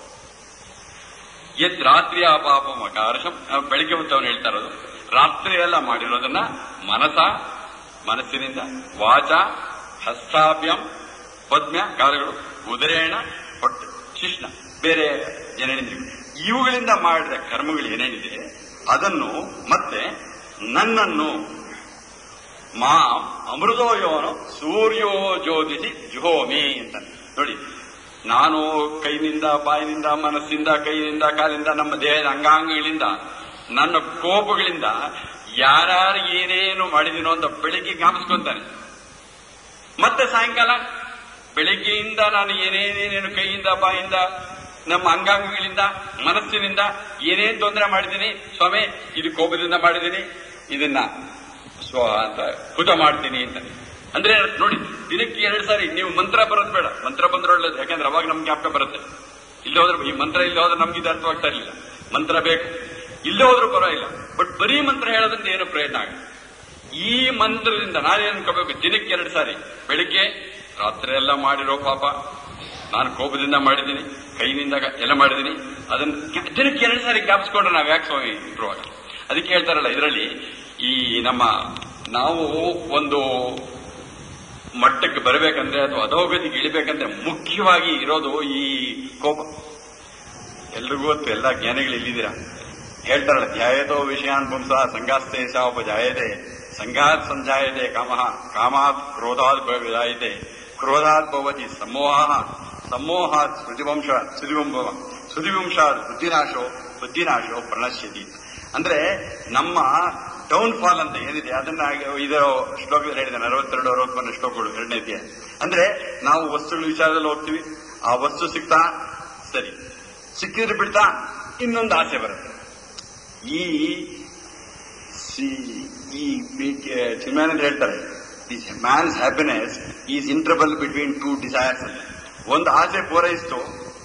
ಎದ್ ರಾತ್ರಿಯ ಪಾಪ ಮಕಾರಶಂ ಬೆಳಿಗ್ಗೆ ಹೊತ್ತು ಅವನು ಹೇಳ್ತಾ ಇರೋದು ರಾತ್ರಿ ಎಲ್ಲ ಮಾಡಿರೋದನ್ನ ಮನಸ ಮನಸ್ಸಿನಿಂದ ವಾಚ ಹಸ್ತಾಭ್ಯಂ ಪದ್ಮ್ಯ ಕಾಲಗಳು ಉದರೇಣ ಹೊಟ್ಟೆ ಶಿಷ್ಣ ಬೇರೆ ಏನೇನಿದೆ ಇವುಗಳಿಂದ ಮಾಡಿದ ಕರ್ಮಗಳು ಏನೇನಿದೆ ಅದನ್ನು ಮತ್ತೆ ನನ್ನನ್ನು ಮಾ ಅಮೃತೋಯೋನು ಸೂರ್ಯೋ ಜ್ಯೋತಿಸಿ ಜುಹೋಮಿ ಅಂತ ನೋಡಿ ನಾನು ಕೈನಿಂದ ಬಾಯಿನಿಂದ ಮನಸ್ಸಿಂದ ಕೈಯಿಂದ ಕಾಲಿಂದ ನಮ್ಮ ದೇಹದ ಅಂಗಾಂಗಗಳಿಂದ ನನ್ನ ಕೋಪಗಳಿಂದ ಯಾರ್ಯಾರು ಏನೇನು ಮಾಡಿದಿನೋ ಅಂತ ಬೆಳಿಗ್ಗೆ ಜ್ಞಾಪಿಸ್ಕೊಂತಾನೆ ಮತ್ತೆ ಸಾಯಂಕಾಲ ಬೆಳಿಗ್ಗೆಯಿಂದ ನಾನು ಏನೇನೇನೇನು ಕೈಯಿಂದ ಬಾಯಿಂದ ನಮ್ಮ ಅಂಗಾಂಗಗಳಿಂದ ಮನಸ್ಸಿನಿಂದ ಏನೇನ್ ತೊಂದರೆ ಮಾಡಿದ್ದೀನಿ ಸ್ವಾಮಿ ಇದು ಕೋಪದಿಂದ ಮಾಡಿದ್ದೀನಿ ಇದನ್ನ ಸ್ವ ಅಂತ ಹುತ ಮಾಡ್ತೀನಿ ಅಂತ ಅಂದ್ರೆ ನೋಡಿ ದಿನಕ್ಕೆ ಎರಡು ಸಾರಿ ನೀವು ಮಂತ್ರ ಬರೋದು ಬೇಡ ಮಂತ್ರ ಬಂದ್ರೆ ಒಳ್ಳೇದು ಯಾಕಂದ್ರೆ ಅವಾಗ ನಮ್ಗೆ ಜ್ಞಾಪಕ ಬರುತ್ತೆ ಇಲ್ಲೇ ಹೋದ್ರೆ ಈ ಮಂತ್ರ ಇಲ್ಲೇ ಹೋದ್ರೆ ನಮ್ಗೆ ಇದು ಅರ್ಥವಾಗ್ತಾ ಇರಲಿಲ್ಲ ಮಂತ್ರ ಬೇಕು ಇಲ್ಲೇ ಹೋದ್ರೂ ಪರವಾಗಿಲ್ಲ ಬಟ್ ಬರೀ ಮಂತ್ರ ಹೇಳೋದ್ರಿಂದ ಏನು ಪ್ರಯೋಜನ ಆಗ ಈ ಮಂತ್ರದಿಂದ ನಾನೇನು ಅನ್ಕೋಬೇಕು ದಿನಕ್ಕೆ ಎರಡು ಸಾರಿ ಬೆಳಿಗ್ಗೆ ರಾತ್ರಿ ಎಲ್ಲ ಮಾಡಿರೋ ಪಾಪ ನಾನು ಕೋಪದಿಂದ ಮಾಡಿದ್ದೀನಿ ಕೈನಿಂದ ಎಲ್ಲ ಮಾಡಿದ್ದೀನಿ ಅದನ್ನ ದಿನಕ್ಕೆ ಎರಡು ಸಾರಿ ಜ್ಞಾಪಿಸ್ಕೊಂಡ್ರೆ ನಾವು ಯಾಕೆ ಸ್ವಾಮಿ ಇಂಪ್ರೂವ್ ಆಗಲ್ಲ ಅದಕ್ಕೆ ಹೇಳ್ತಾರಲ್ಲ ಇದರಲ್ಲಿ ಈ ನಮ್ಮ ನಾವು ಒಂದು ಮಟ್ಟಕ್ಕೆ ಬರಬೇಕಂದ್ರೆ ಅಥವಾ ಅಧೋಗತಿಗೆ ಇಳಿಬೇಕಂದ್ರೆ ಮುಖ್ಯವಾಗಿ ಇರೋದು ಈ ಕೋಪ ಎಲ್ರಿಗೂ ಗೊತ್ತು ಎಲ್ಲ ಜ್ಞಾನಿಗಳು ಇಲ್ಲಿದ್ದೀರಾ ಹೇಳ್ತಾರಲ್ಲ ಧ್ಯಾಯತೋ ವಿಷಯಾನ್ ಪುಂಸ ಸಂಘಾಸ್ತೆ ಉಪಜಾಯತೆ ಸಂಘಾತ್ ಸಂಜಾಯತೆ ಕಾಮಃ ಕಾಮಾತ್ ಕ್ರೋಧಾತ್ ವಿಜಾಯತೆ ಕ್ರೋಧಾತ್ ಭವತಿ ಸಮೋಹ ಸಮೋಹ ಸ್ಮೃತಿವಂಶ ಸುದಿವಂಶ ಸುದಿವಂಶ ಬುದ್ಧಿನಾಶೋ ಬುದ್ಧಿನಾಶೋ ಪ್ರಣಶ್ಯತಿ ಅಂದ್ರೆ ನಮ್ಮ ಡೌನ್ ಫಾಲ್ ಅಂತ ಏನಿದೆ ಅದನ್ನ ಇದರ ಶ್ಲೋಕದಲ್ಲಿ ಹೇಳಿದ್ದಾನೆ ಅರವತ್ತೆರಡು ಅರವತ್ತೊಂದು ಶ್ಲೋಕಗಳು ಎರಡನೇ ಅಧ್ಯಾಯ ಅಂದ್ರೆ ನಾವು ವಸ್ತುಗಳ ವಿಚಾರದಲ್ಲಿ ಹೋಗ್ತೀವಿ ಆ ವಸ್ತು ಸಿಗ್ತಾ ಸರಿ ಸಿಕ್ಕಿದ್ರೆ ಬಿಡ್ತಾ ಇನ್ನೊಂದು ಆಸೆ ಬರುತ್ತೆ ಈ ಸಿ- ಈ ಚಿನ್ಮಾನಂದ ಹೇಳ್ತಾರೆ this man's happiness is interval between two desires ಅಂತ ಒಂದು ಆಸೆ ಪೂರೈಸ್ತು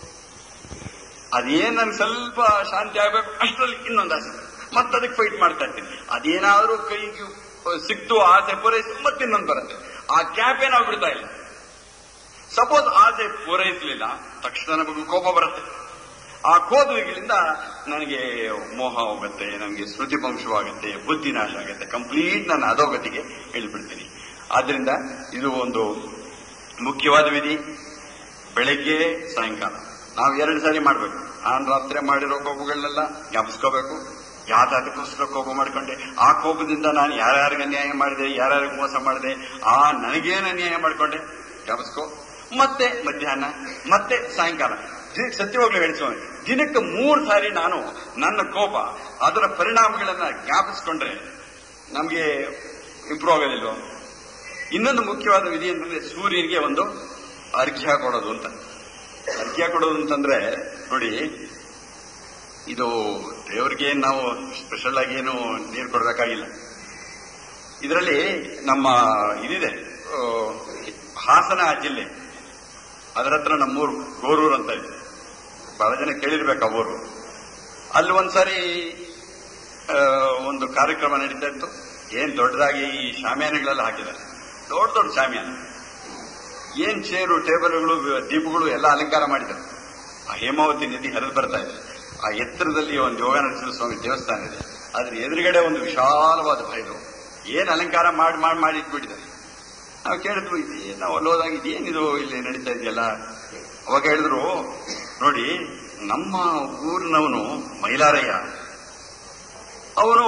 ಅದೇನ್ ನನ್ಗೆ ಸ್ವಲ್ಪ ಶಾಂತಿ ಆಗ್ಬೇಕು ಅಷ್ಟರಲ್ಲಿ ಇನ್ನೊಂದು ಆಸೆ ಮತ್ತೆ ಅದಕ್ಕೆ ಫೈಟ್ ಮಾಡ್ತಾ ಇರ್ತೀನಿ ಅದೇನಾದ್ರೂ ಕೈಗೆ ಸಿಕ್ತು ಆಸೆ ಪೂರೈಸಿ ಮತ್ತೆ ಇನ್ನೊಂದು ಬರುತ್ತೆ ಆ ಗ್ಯಾಪ್ ಏನಾಗ್ ಬಿಡ್ತಾ ಇಲ್ಲ ಸಪೋಸ್ ಆಸೆ ಪೂರೈಸಲಿಲ್ಲ ತಕ್ಷಣ ನಮಗೆ ಕೋಪ ಬರುತ್ತೆ ಆ ಕೋಪಗಳಿಂದ ನನಗೆ ಮೋಹ ಹೋಗುತ್ತೆ ನನಗೆ ಸ್ಮೃತಿ ಭಂಶವಾಗುತ್ತೆ ಬುದ್ಧಿ ನಾಶ ಆಗುತ್ತೆ ಕಂಪ್ಲೀಟ್ ನಾನು ಅಧೋಗತಿಗೆ ಹೇಳ್ಬಿಡ್ತೀನಿ ಆದ್ರಿಂದ ಇದು ಒಂದು ಮುಖ್ಯವಾದ ವಿಧಿ ಬೆಳಗ್ಗೆ ಸಾಯಂಕಾಲ ನಾವು ಎರಡು ಸಾರಿ ಮಾಡಬೇಕು ನಾನು ರಾತ್ರಿ ಮಾಡಿರೋ ಕೋಪಗಳನ್ನೆಲ್ಲ ಜ್ಞಾಪಿಸ್ಕೋಬೇಕು ಯಾವ್ದಕ್ಕೋಸ್ಕರ ಕೋಪ ಮಾಡ್ಕೊಂಡೆ ಆ ಕೋಪದಿಂದ ನಾನು ಯಾರ್ಯಾರಿಗೆ ಅನ್ಯಾಯ ಮಾಡಿದೆ ಯಾರ್ಯಾರಿಗೆ ಮೋಸ ಮಾಡಿದೆ ಆ ನನಗೇನು ಅನ್ಯಾಯ ಮಾಡ್ಕೊಂಡೆ ಜ್ಞಾಪಿಸ್ಕೋ ಮತ್ತೆ ಮಧ್ಯಾಹ್ನ ಮತ್ತೆ ಸಾಯಂಕಾಲ ದಿ- ಸತ್ಯವಾಗ್ಲೂ ಹೇಳ್ಸೋಣ ದಿನಕ್ಕೆ ಮೂರು ಸಾರಿ ನಾನು ನನ್ನ ಕೋಪ ಅದರ ಪರಿಣಾಮಗಳನ್ನ ಜ್ಞಾಪಿಸ್ಕೊಂಡ್ರೆ ನಮಗೆ ಇಂಪ್ರೂವ್ ಆಗೋದಿಲ್ವ ಇನ್ನೊಂದು ಮುಖ್ಯವಾದ ವಿಧಿ ಅಂತಂದ್ರೆ ಸೂರ್ಯನಿಗೆ ಒಂದು ಅರ್ಘ್ಯ ಕೊಡೋದು ಅಂತ ಅರ್ಘ್ಯ ಕೊಡೋದು ಅಂತಂದ್ರೆ ನೋಡಿ ಇದು ದೇವರಿಗೆ ನಾವು ಸ್ಪೆಷಲ್ ಆಗಿ ಏನು ನೀರು ಕೊಡಬೇಕಾಗಿಲ್ಲ ಇದರಲ್ಲಿ ನಮ್ಮ ಇದಿದೆ ಆ, ಹಾಸನ ಜಿಲ್ಲೆ ಅದರ ಹತ್ರ ನಮ್ಮೂರು ಗೋರೂರು ಅಂತ ಇದೆ ಬಹಳ ಜನ ಕೇಳಿರ್ಬೇಕು ಆ ಊರು ಅಲ್ಲಿ ಒಂದ್ಸಾರಿ ಆ, ಒಂದು ಕಾರ್ಯಕ್ರಮ ನಡೀತಾ ಇತ್ತು ಏನ್ ದೊಡ್ಡದಾಗಿ ಈ ಶಾಮಿಯಾನಗಳೆಲ್ಲ ಹಾಕಿದ್ದಾರೆ ದೊಡ್ಡ ದೊಡ್ಡ ಶಾಮಿಯಾನ ಏನ್ ಚೇರು ಟೇಬಲ್ಗಳು ದೀಪಗಳು ಎಲ್ಲ ಅಲಂಕಾರ ಮಾಡಿದ್ದಾರೆ ಆ ಹೇಮಾವತಿ ನದಿ ಹರಿದು ಬರ್ತಾ ಇದೆ ಆ ಎತ್ತರದಲ್ಲಿ ಒಂದು ಯೋಗ ನರಸಿಂಹ ಸ್ವಾಮಿ ದೇವಸ್ಥಾನ ಇದೆ ಅದ್ರ ಎದುರುಗಡೆ ಒಂದು ವಿಶಾಲವಾದ ಬಯಲು ಏನ್ ಅಲಂಕಾರ ಮಾಡಿ ಮಾಡಿ ಮಾಡಿ ಇಟ್ಬಿಟ್ಟಿದ್ದಾರೆ ನಾವು ಕೇಳಿದ್ವು ಇದು ನಾವು ಅಲ್ಲಿ ಹೋದಾಗ ಇದೇನಿದು ಇಲ್ಲಿ ನಡೀತಾ ಇದೆಯಲ್ಲ ಅವಾಗ ಹೇಳಿದ್ರು ನೋಡಿ ನಮ್ಮ ಊರಿನವನು ಮೈಲಾರಯ್ಯ ಅವನು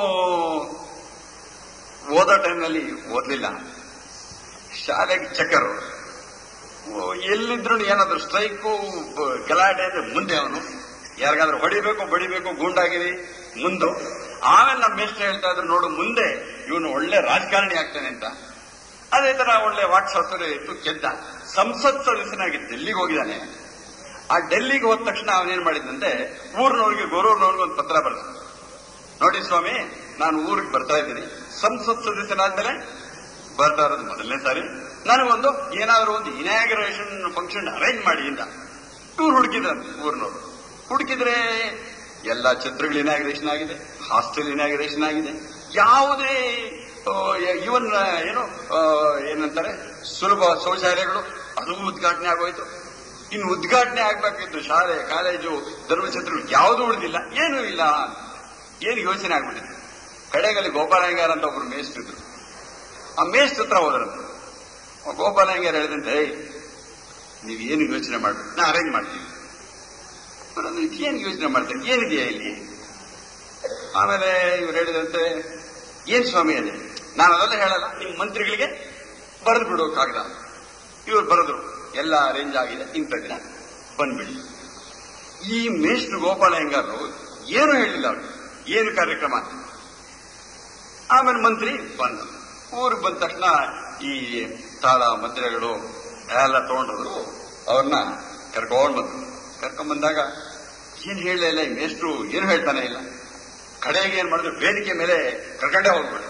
ಓದೋ ಟೈಮ್ನಲ್ಲಿ ಓದ್ಲಿಲ್ಲ ಶಾಲೆಗೆ ಚಕ್ಕರು ಎಲ್ಲಿದ್ರು ಏನಾದ್ರು ಸ್ಟ್ರೈಕು ಬ- ಗಲಾಟೆ ಅಂದ್ರೆ ಮುಂದೆ ಅವನು ಯಾರಿಗಾದ್ರೂ ಹೊಡಿಬೇಕು ಬಡಿಬೇಕು ಗೂಂಡಾಗಿರಿ ಮುಂದು ಆಮೇಲೆ ನಮ್ಮ ಮೇಷ್ಟ್ರು ಹೇಳ್ತಾ ಇದ್ರು ನೋಡು ಮುಂದೆ ಇವನು ಒಳ್ಳೆ ರಾಜಕಾರಣಿ ಆಗ್ತಾನೆ ಅಂತ ಅದೇ ತರ ಒಳ್ಳೆ ವಾಕ್ಚಾತುರ್ಯ ಇತ್ತು ಗೆದ್ದ ಸಂಸತ್ ಸದಸ್ಯನಾಗಿ ಡೆಲ್ಲಿಗೆ ಹೋಗಿದ್ದಾನೆ ಆ ಡೆಲ್ಲಿಗೆ ಹೋದ ತಕ್ಷಣ ಅವನೇನ್ ಮಾಡಿದಂತೆ ಊರಿನವ್ರಿಗೆ ಗೋರೂರ್ನವ್ರಿಗೆ ಒಂದು ಪತ್ರ ಬರೆದ ನೋಡಿ ಸ್ವಾಮಿ ನಾನು ಊರಿಗೆ ಬರ್ತಾ ಇದ್ದೀನಿ ಸಂಸತ್ ಸದಸ್ಯನಾದ್ಮೇಲೆ ಬರ್ತಾ ಇರೋದು ಮೊದಲನೇ ಸಾರಿ ನನಗೊಂದು ಏನಾದರೂ ಒಂದು ಇನಾಗ್ರೇಷನ್ ಫಂಕ್ಷನ್ ಅರೇಂಜ್ ಮಾಡಿ ಅಂತ ಇವ್ರು ಹುಡುಕಿದ್ರ ಊರಿನವರು ಹುಡುಕಿದ್ರೆ ಎಲ್ಲ ಛತ್ರಗಳು ಇನಾಗ್ರೇಷನ್ ಆಗಿದೆ ಹಾಸ್ಟೆಲ್ ಇನಾಗ್ರೇಷನ್ ಆಗಿದೆ ಯಾವುದೇ ಇವನ್ ಏನು ಆ, ಏನಂತಾರೆ ಸುಲಭ ಶೌಚಾಲಯಗಳು ಅದು ಉದ್ಘಾಟನೆ ಆಗೋಯ್ತು ಇನ್ನು ಉದ್ಘಾಟನೆ ಆಗ್ಬೇಕಿತ್ತು ಶಾಲೆ ಕಾಲೇಜು ಧರ್ಮಛತ್ರಗಳು ಯಾವುದೂ ಉಳಿದಿಲ್ಲ ಏನೂ ಇಲ್ಲ ಏನು ಯೋಚನೆ ಆಗ್ಬಿಟ್ಟಿದೆ ಕಡೆಗಲ್ಲಿ ಗೋಪಾಲಯ್ಯಂಗಾರ್ ಅಂತ ಒಬ್ರು ಮೇಷ್ಟ್ರಿದ್ರು ಆ ಮೇಷ್ಟ್ರ ಹತ್ರ ಹೋದ್ರಂತೆ ಆ ಗೋಪಾಲಯ್ಯಂಗಾರ್ ಹೇಳಿದಂತೆ "ಏಯ್, ನೀವೇನು ಯೋಚನೆ ಮಾಡ್ಬೇಕು ನಾ ಅರೇಂಜ್ ಮಾಡ್ತೀವಿ ಅವ್ರಂದ್ರು, ಏನು ಯೋಚನೆ ಮಾಡ್ತಾರೆ ಏನಿದೆಯಾ ಇಲ್ಲಿ ಆಮೇಲೆ ಇವ್ರು ಹೇಳಿದಂತೆ ಏನ್ ಸ್ವಾಮಿ ಅದೇ ನಾನು ಅದೆಲ್ಲ ಹೇಳಲ್ಲ ನಿಮ್ ಮಂತ್ರಿಗಳಿಗೆ ಬರೆದು ಬಿಡು ಕಾಗದ ಇವ್ರು ಬರೆದ್ರು ಎಲ್ಲ ಅರೇಂಜ್ ಆಗಿದೆ ಇಂಥ ದಿನ ಬಂದ್ಬಿಡಿ ಈ ಮೇಷ್ಟ್ರು ಗೋಪಾಲಯ್ಯಂಗಾರರು ಏನು ಹೇಳಿಲ್ಲ ಅವರು ಏನು ಕಾರ್ಯಕ್ರಮ ಅಂತ ಆಮೇಲೆ ಮಂತ್ರಿ ಬಂದ ಊರಿಗೆ ಬಂದ ತಕ್ಷಣ ಈ ತಾಳ ಮದ್ರೆಗಳು ಎಲ್ಲ ತಗೊಂಡ್ರು ಅವ್ರನ್ನ ಕರ್ಕೊಂಡ್ ಬಂದ್ರು ಕರ್ಕೊಂಡ್ ಬಂದಾಗ ಏನ್ ಹೇಳಲೇ ಇಲ್ಲ ಈ ಮೇಷ್ಟ್ರು ಏನು ಹೇಳ್ತಾನೆ ಇಲ್ಲ ಕಡೆಗೆ ಏನ್ ಮಾಡಿದ್ರು ವೇದಿಕೆ ಮೇಲೆ ಕರ್ಕೊಂಡೇ ಹೋಗ್ಬಿಡು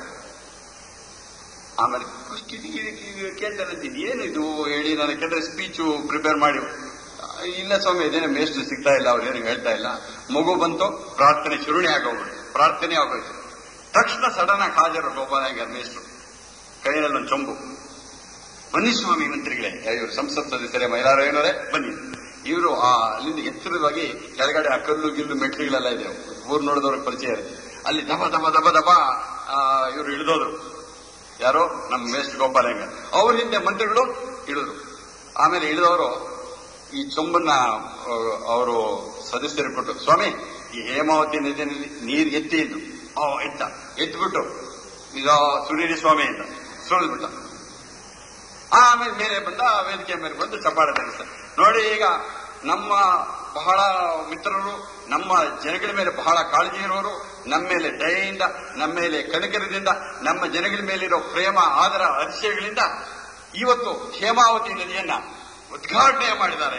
ಆಮೇಲೆ ಕುಸ್ತಿ ಕೇಳ್ತಾನೆ ಏನು ಇದು ಹೇಳಿ ನಾನು ಯಾಕಂದ್ರೆ ಸ್ಪೀಚು ಪ್ರಿಪೇರ್ ಮಾಡಿ ಇಲ್ಲ ಸ್ವಾಮಿ ಇದೇನೆ ಮೇಷ್ಟ್ರು ಸಿಗ್ತಾ ಇಲ್ಲ ಅವ್ರು ಏನು ಹೇಳ್ತಾ ಇಲ್ಲ ಮಗು ಬಂತು ಪ್ರಾರ್ಥನೆ ಶುರುಣಿ ಆಗೋಗ್ಬಿಡು ಪ್ರಾರ್ಥನೆ ಆಗೋಯ್ತು ತಕ್ಷಣ ಸಡನ್ ಆಗಿ ಹಾಜರು ಗೋಪಾಲಯ್ಯ ಮೇಷ್ಟ್ರು ಕೈಯಲ್ಲಿ ಒಂದು ಚೊಂಬು ಬನ್ನಿ ಸ್ವಾಮಿ ಮಂತ್ರಿಗಳೇ ಇವರು ಸಂಸತ್ ಸದಸ್ಯರೇ ಮೈಲಾರಯ್ಯನವರೇ ಬನ್ನಿ ಇವರು ಆ ಅಲ್ಲಿಂದ ಎತ್ತರವಾಗಿ ಕೆಳಗಡೆ ಆ ಕಲ್ಲು ಗಿಲ್ಲು ಮೆಟ್ಲಿಗಳೆಲ್ಲ ಇದೆ ಊರ್ ನೋಡಿದವ್ರಿಗೆ ಪರಿಚಯ ಇರುತ್ತೆ ಅಲ್ಲಿ ದಬ ದಬ ದಬ ದಬ ಇವರು ಇಳಿದೋದ್ರು ಯಾರೋ ನಮ್ಮ ಮೇಸ್ಟ್ ಗೋಪಾಲಯ್ಯ ಅವ್ರ ಹಿಂದೆ ಮಂತ್ರಿಗಳು ಇಳಿದ್ರು ಆಮೇಲೆ ಇಳಿದವರು ಈ ಚೊಂಬನ್ನ ಅವರು ಸದಸ್ಯರು ಕೊಟ್ಟು ಸ್ವಾಮಿ ಈ ಹೇಮಾವತಿ ನದಿಯಲ್ಲಿ ನೀರು ಎತ್ತಿ ಇದ್ದು ಓ ಎತ್ತ ಎತ್ಬಿಟ್ಟು ಇದೋ ಸುಡೀರಿ ಸ್ವಾಮಿ ಅಂತ ಸುಳಿದ್ಬಿಟ್ಟ ಆಮೇಲೆ ಮೇಲೆ ಬಂದ ಆ ವೇದಿಕೆ ಮೇಲೆ ಬಂದು ಚಪ್ಪಾಳೆ ತರಿಸ್ತಾರೆ ನೋಡಿ ಈಗ ನಮ್ಮ ಬಹಳ ಮಿತ್ರರು ನಮ್ಮ ಜನಗಳ ಮೇಲೆ ಬಹಳ ಕಾಳಜಿ ಇರೋರು ನಮ್ಮ ಮೇಲೆ ದಯೆಯಿಂದ ನಮ್ಮ ಮೇಲೆ ಕನಕರದಿಂದ ನಮ್ಮ ಜನಗಳ ಮೇಲಿರೋ ಪ್ರೇಮ ಆದರ ಅತಿಶಯಗಳಿಂದ ಇವತ್ತು ಹೇಮಾವತಿ ನದಿಯನ್ನ ಉದ್ಘಾಟನೆ ಮಾಡಿದ್ದಾರೆ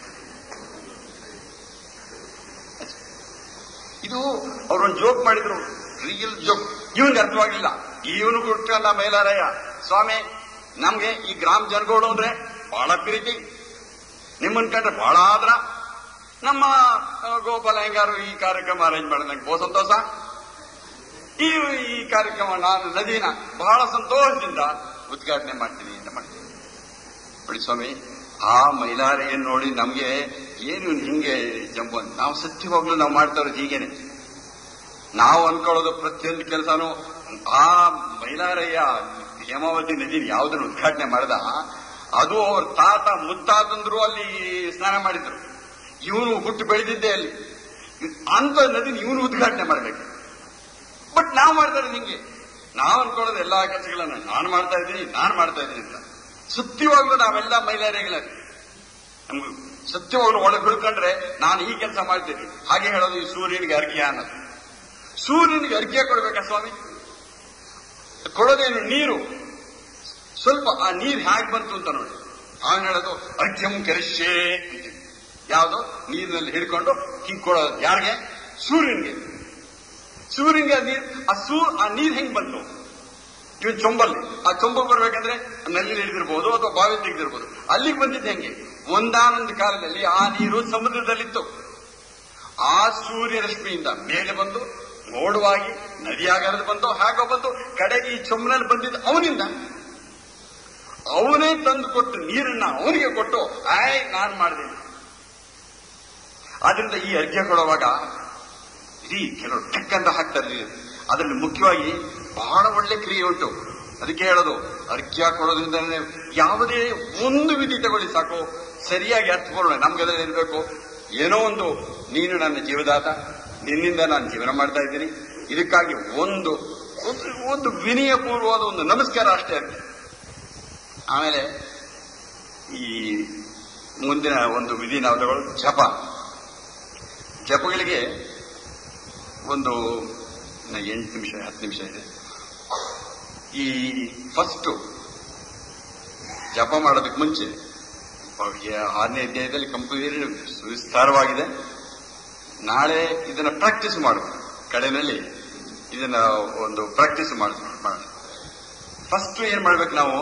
ಇದು ಅವರೊಂದು ಜೋಕ್ ಮಾಡಿದ್ರು ರಿಯಲ್ ಜೋಕ್ ಇವನ್ಗೆ ಅರ್ಥವಾಗಿಲ್ಲ ಇವನು ಕೊಟ್ಟಲ್ಲ ಮೇಲಾರಯ್ಯ ಸ್ವಾಮಿ ನಮ್ಗೆ ಈ ಗ್ರಾಮ ಜನಗಳು ಅಂದ್ರೆ ಬಹಳ ಪ್ರೀತಿ ನಿಮ್ಮನ್ ಕಂಡ್ರೆ ಬಹಳ ಆದ್ರ ನಮ್ಮ ಆ, ಗೋಪಾಲ ಹೆಂಗಾರು ಈ ಕಾರ್ಯಕ್ರಮ ಅರೇಂಜ್ ಮಾಡಿದ ನಂಗೆ ಬಹು ಸಂತೋಷ ಈ ಈ ಕಾರ್ಯಕ್ರಮ ನಾನು ನದಿನ ಬಹಳ ಸಂತೋಷದಿಂದ ಉದ್ಘಾಟನೆ ಮಾಡ್ತೀನಿ ಅಂತ ಮಾಡ್ತೀನಿ ನೋಡಿ ಸ್ವಾಮಿ ಆ ಮೈಲಾರೆಯನ್ನು ನೋಡಿ ನಮ್ಗೆ ಏನು ಹಿಂಗೆ ಜಂಬು ಅಂತ ನಾವು ಸತ್ಯವಾಗ್ಲೂ ನಾವು ಮಾಡ್ತಾ ಇರೋದು ಹೀಗೇನೆ ನಾವು ಅನ್ಕೊಳ್ಳೋದು ಪ್ರತಿಯೊಂದು ಕೆಲಸನೂ ಆ ಮೈಲಾರಯ್ಯ ಹೇಮಾವತಿ ನದಿ ಯಾವ್ದನ್ನು ಉದ್ಘಾಟನೆ ಮಾಡ್ದ ಅದು ಅವ್ರ ತಾತ ಮುತ್ತಾತಂದ್ರು ಅಲ್ಲಿ ಸ್ನಾನ ಮಾಡಿದ್ರು ಇವನು ಹುಟ್ಟು ಬೆಳೆದಿದ್ದೆ ಅಲ್ಲಿ ಅಂತ ನದಿನ ಇವನು ಉದ್ಘಾಟನೆ ಮಾಡ್ಬೇಕು ಬಟ್ ನಾವು ಮಾಡ್ತಾ ಇರೋದು ಹಿಂಗೆ ನಾವು ಅನ್ಕೊಳ್ಳೋದು ಎಲ್ಲಾ ಕೆಲಸಗಳನ್ನ ನಾನು ಮಾಡ್ತಾ ಇದ್ದೀನಿ ನಾನು ಮಾಡ್ತಾ ಇದ್ದೀನಿ ಅಂತ ಸತ್ಯವಾಗ್ಲೂ ನಾವೆಲ್ಲ ಮಹಿಳೆಯರಿಗಳ ನಮ್ಗೆ ಸತ್ಯವಾಗ್ಲೂ ಒಳಗೆ ಹುಡ್ಕೊಂಡ್ರೆ ನಾನು ಈ ಕೆಲಸ ಮಾಡ್ತೀನಿ ಹಾಗೆ ಹೇಳೋದು ಈ ಸೂರ್ಯನಿಗೆ ಅರ್ಘ್ಯ ಅನ್ನೋದು ಸೂರ್ಯನಿಗೆ ಅರ್ಘ್ಯ ಕೊಡ್ಬೇಕಾ ಸ್ವಾಮಿ ಕೊಡೋದೇನು ನೀರು ಸ್ವಲ್ಪ ಆ ನೀರು ಹೇಗೆ ಬಂತು ಅಂತ ನೋಡಿ ಅವನು ಹೇಳೋದು ಅರ್ಘ್ಯಂ ಕರಿಷ್ಯೆ ಅಂತೀವಿ ಯಾವುದು ನೀರಿನಲ್ಲಿ ಹಿಡ್ಕೊಂಡು ಹಿಂಗ್ ಕೊಡೋದು ಯಾರಿಗೆ ಸೂರ್ಯನಿಗೆ ಸೂರ್ಯನಿಗೆ ಆ ನೀರ್ ಆ ಸೂ ಆ ನೀರ್ ಹೆಂಗ್ ಬಂತು ಇವನ್ ಚೊಂಬಲ್ಲಿ ಆ ಚೊಂಬ ಬರ್ಬೇಕಂದ್ರೆ ನಲ್ಲಿ ಹಿಡಿದಿರ್ಬೋದು ಅಥವಾ ಬಾವಿ ತೆಗೆದಿರ್ಬೋದು ಅಲ್ಲಿಗೆ ಬಂದಿದ್ದು ಹೆಂಗೆ ಒಂದಾನೊಂದು ಕಾಲದಲ್ಲಿ ಆ ನೀರು ಸಮುದ್ರದಲ್ಲಿತ್ತು ಆ ಸೂರ್ಯ ರಶ್ಮಿಯಿಂದ ಮೇಲೆ ಬಂದು ನೋಡುವಾಗಿ ನದಿಯಾಗರದು ಬಂದು ಹಾಗೋ ಬಂದು ಕಡೆಗೆ ಈ ಚೊಂಬನಲ್ಲಿ ಬಂದಿದ್ದು ಅವನಿಂದ ಅವನೇ ತಂದು ಕೊಟ್ಟು ನೀರನ್ನ ಅವನಿಗೆ ಕೊಟ್ಟು ಆಯ್ ನಾನು ಮಾಡಿದ್ದೀನಿ ಆದ್ರಿಂದ ಈ ಅರ್ಘ್ಯ ಕೊಡುವಾಗ ಇಡೀ ಕೆಲವರು ಟಕ್ ಅಂತ ಹಾಕ್ತಾರೆ ಅದರಲ್ಲಿ ಮುಖ್ಯವಾಗಿ ಬಹಳ ಒಳ್ಳೆ ಕ್ರಿಯೆ ಉಂಟು ಅದಕ್ಕೆ ಹೇಳೋದು ಅರ್ಘ್ಯ ಕೊಡೋದ್ರಿಂದ ಯಾವುದೇ ಒಂದು ವಿಧಿ ತಗೊಳ್ಳಿ ಸಾಕು ಸರಿಯಾಗಿ ಅರ್ಥಪೂರ್ಣ ನಮ್ಗದ್ರಲ್ಲಿ ಇರಬೇಕು ಏನೋ ಒಂದು ನೀನು ನನ್ನ ಜೀವದಾತ ನಿನ್ನಿಂದ ನಾನು ಜೀವನ ಮಾಡ್ತಾ ಇದ್ದೀನಿ ಇದಕ್ಕಾಗಿ ಒಂದು ಒಂದು ಒಂದು ವಿನಯಪೂರ್ವವಾದ ಒಂದು ನಮಸ್ಕಾರ ಅಷ್ಟೇ ಅಂತ ಆಮೇಲೆ ಈ ಮುಂದಿನ ಒಂದು ವಿಧಿ ನಾವು ತಗೊಳ್ಳೋದು ಜಪ ಜಪಗಳಿಗೆ ಒಂದು ಇನ್ನ ಎಂಟು ನಿಮಿಷ ಹತ್ತು ನಿಮಿಷ ಇದೆ ಈ ಫಸ್ಟ್ ಜಪ ಮಾಡೋದಕ್ಕೆ ಮುಂಚೆ ಅವ್ರಿಗೆ ಆರನೇ ಅಧ್ಯಾಯದಲ್ಲಿ ಕಂಪ್ಲೀಟ್ ವಿಸ್ತಾರವಾಗಿದೆ ನಾಳೆ ಇದನ್ನ ಪ್ರಾಕ್ಟೀಸ್ ಮಾಡಬೇಕು ಕಡೆನಲ್ಲಿ ಇದನ್ನ ಒಂದು ಪ್ರಾಕ್ಟೀಸ್ ಮಾಡಿ ಫಸ್ಟ್ ಏನ್ ಮಾಡ್ಬೇಕು ನಾವು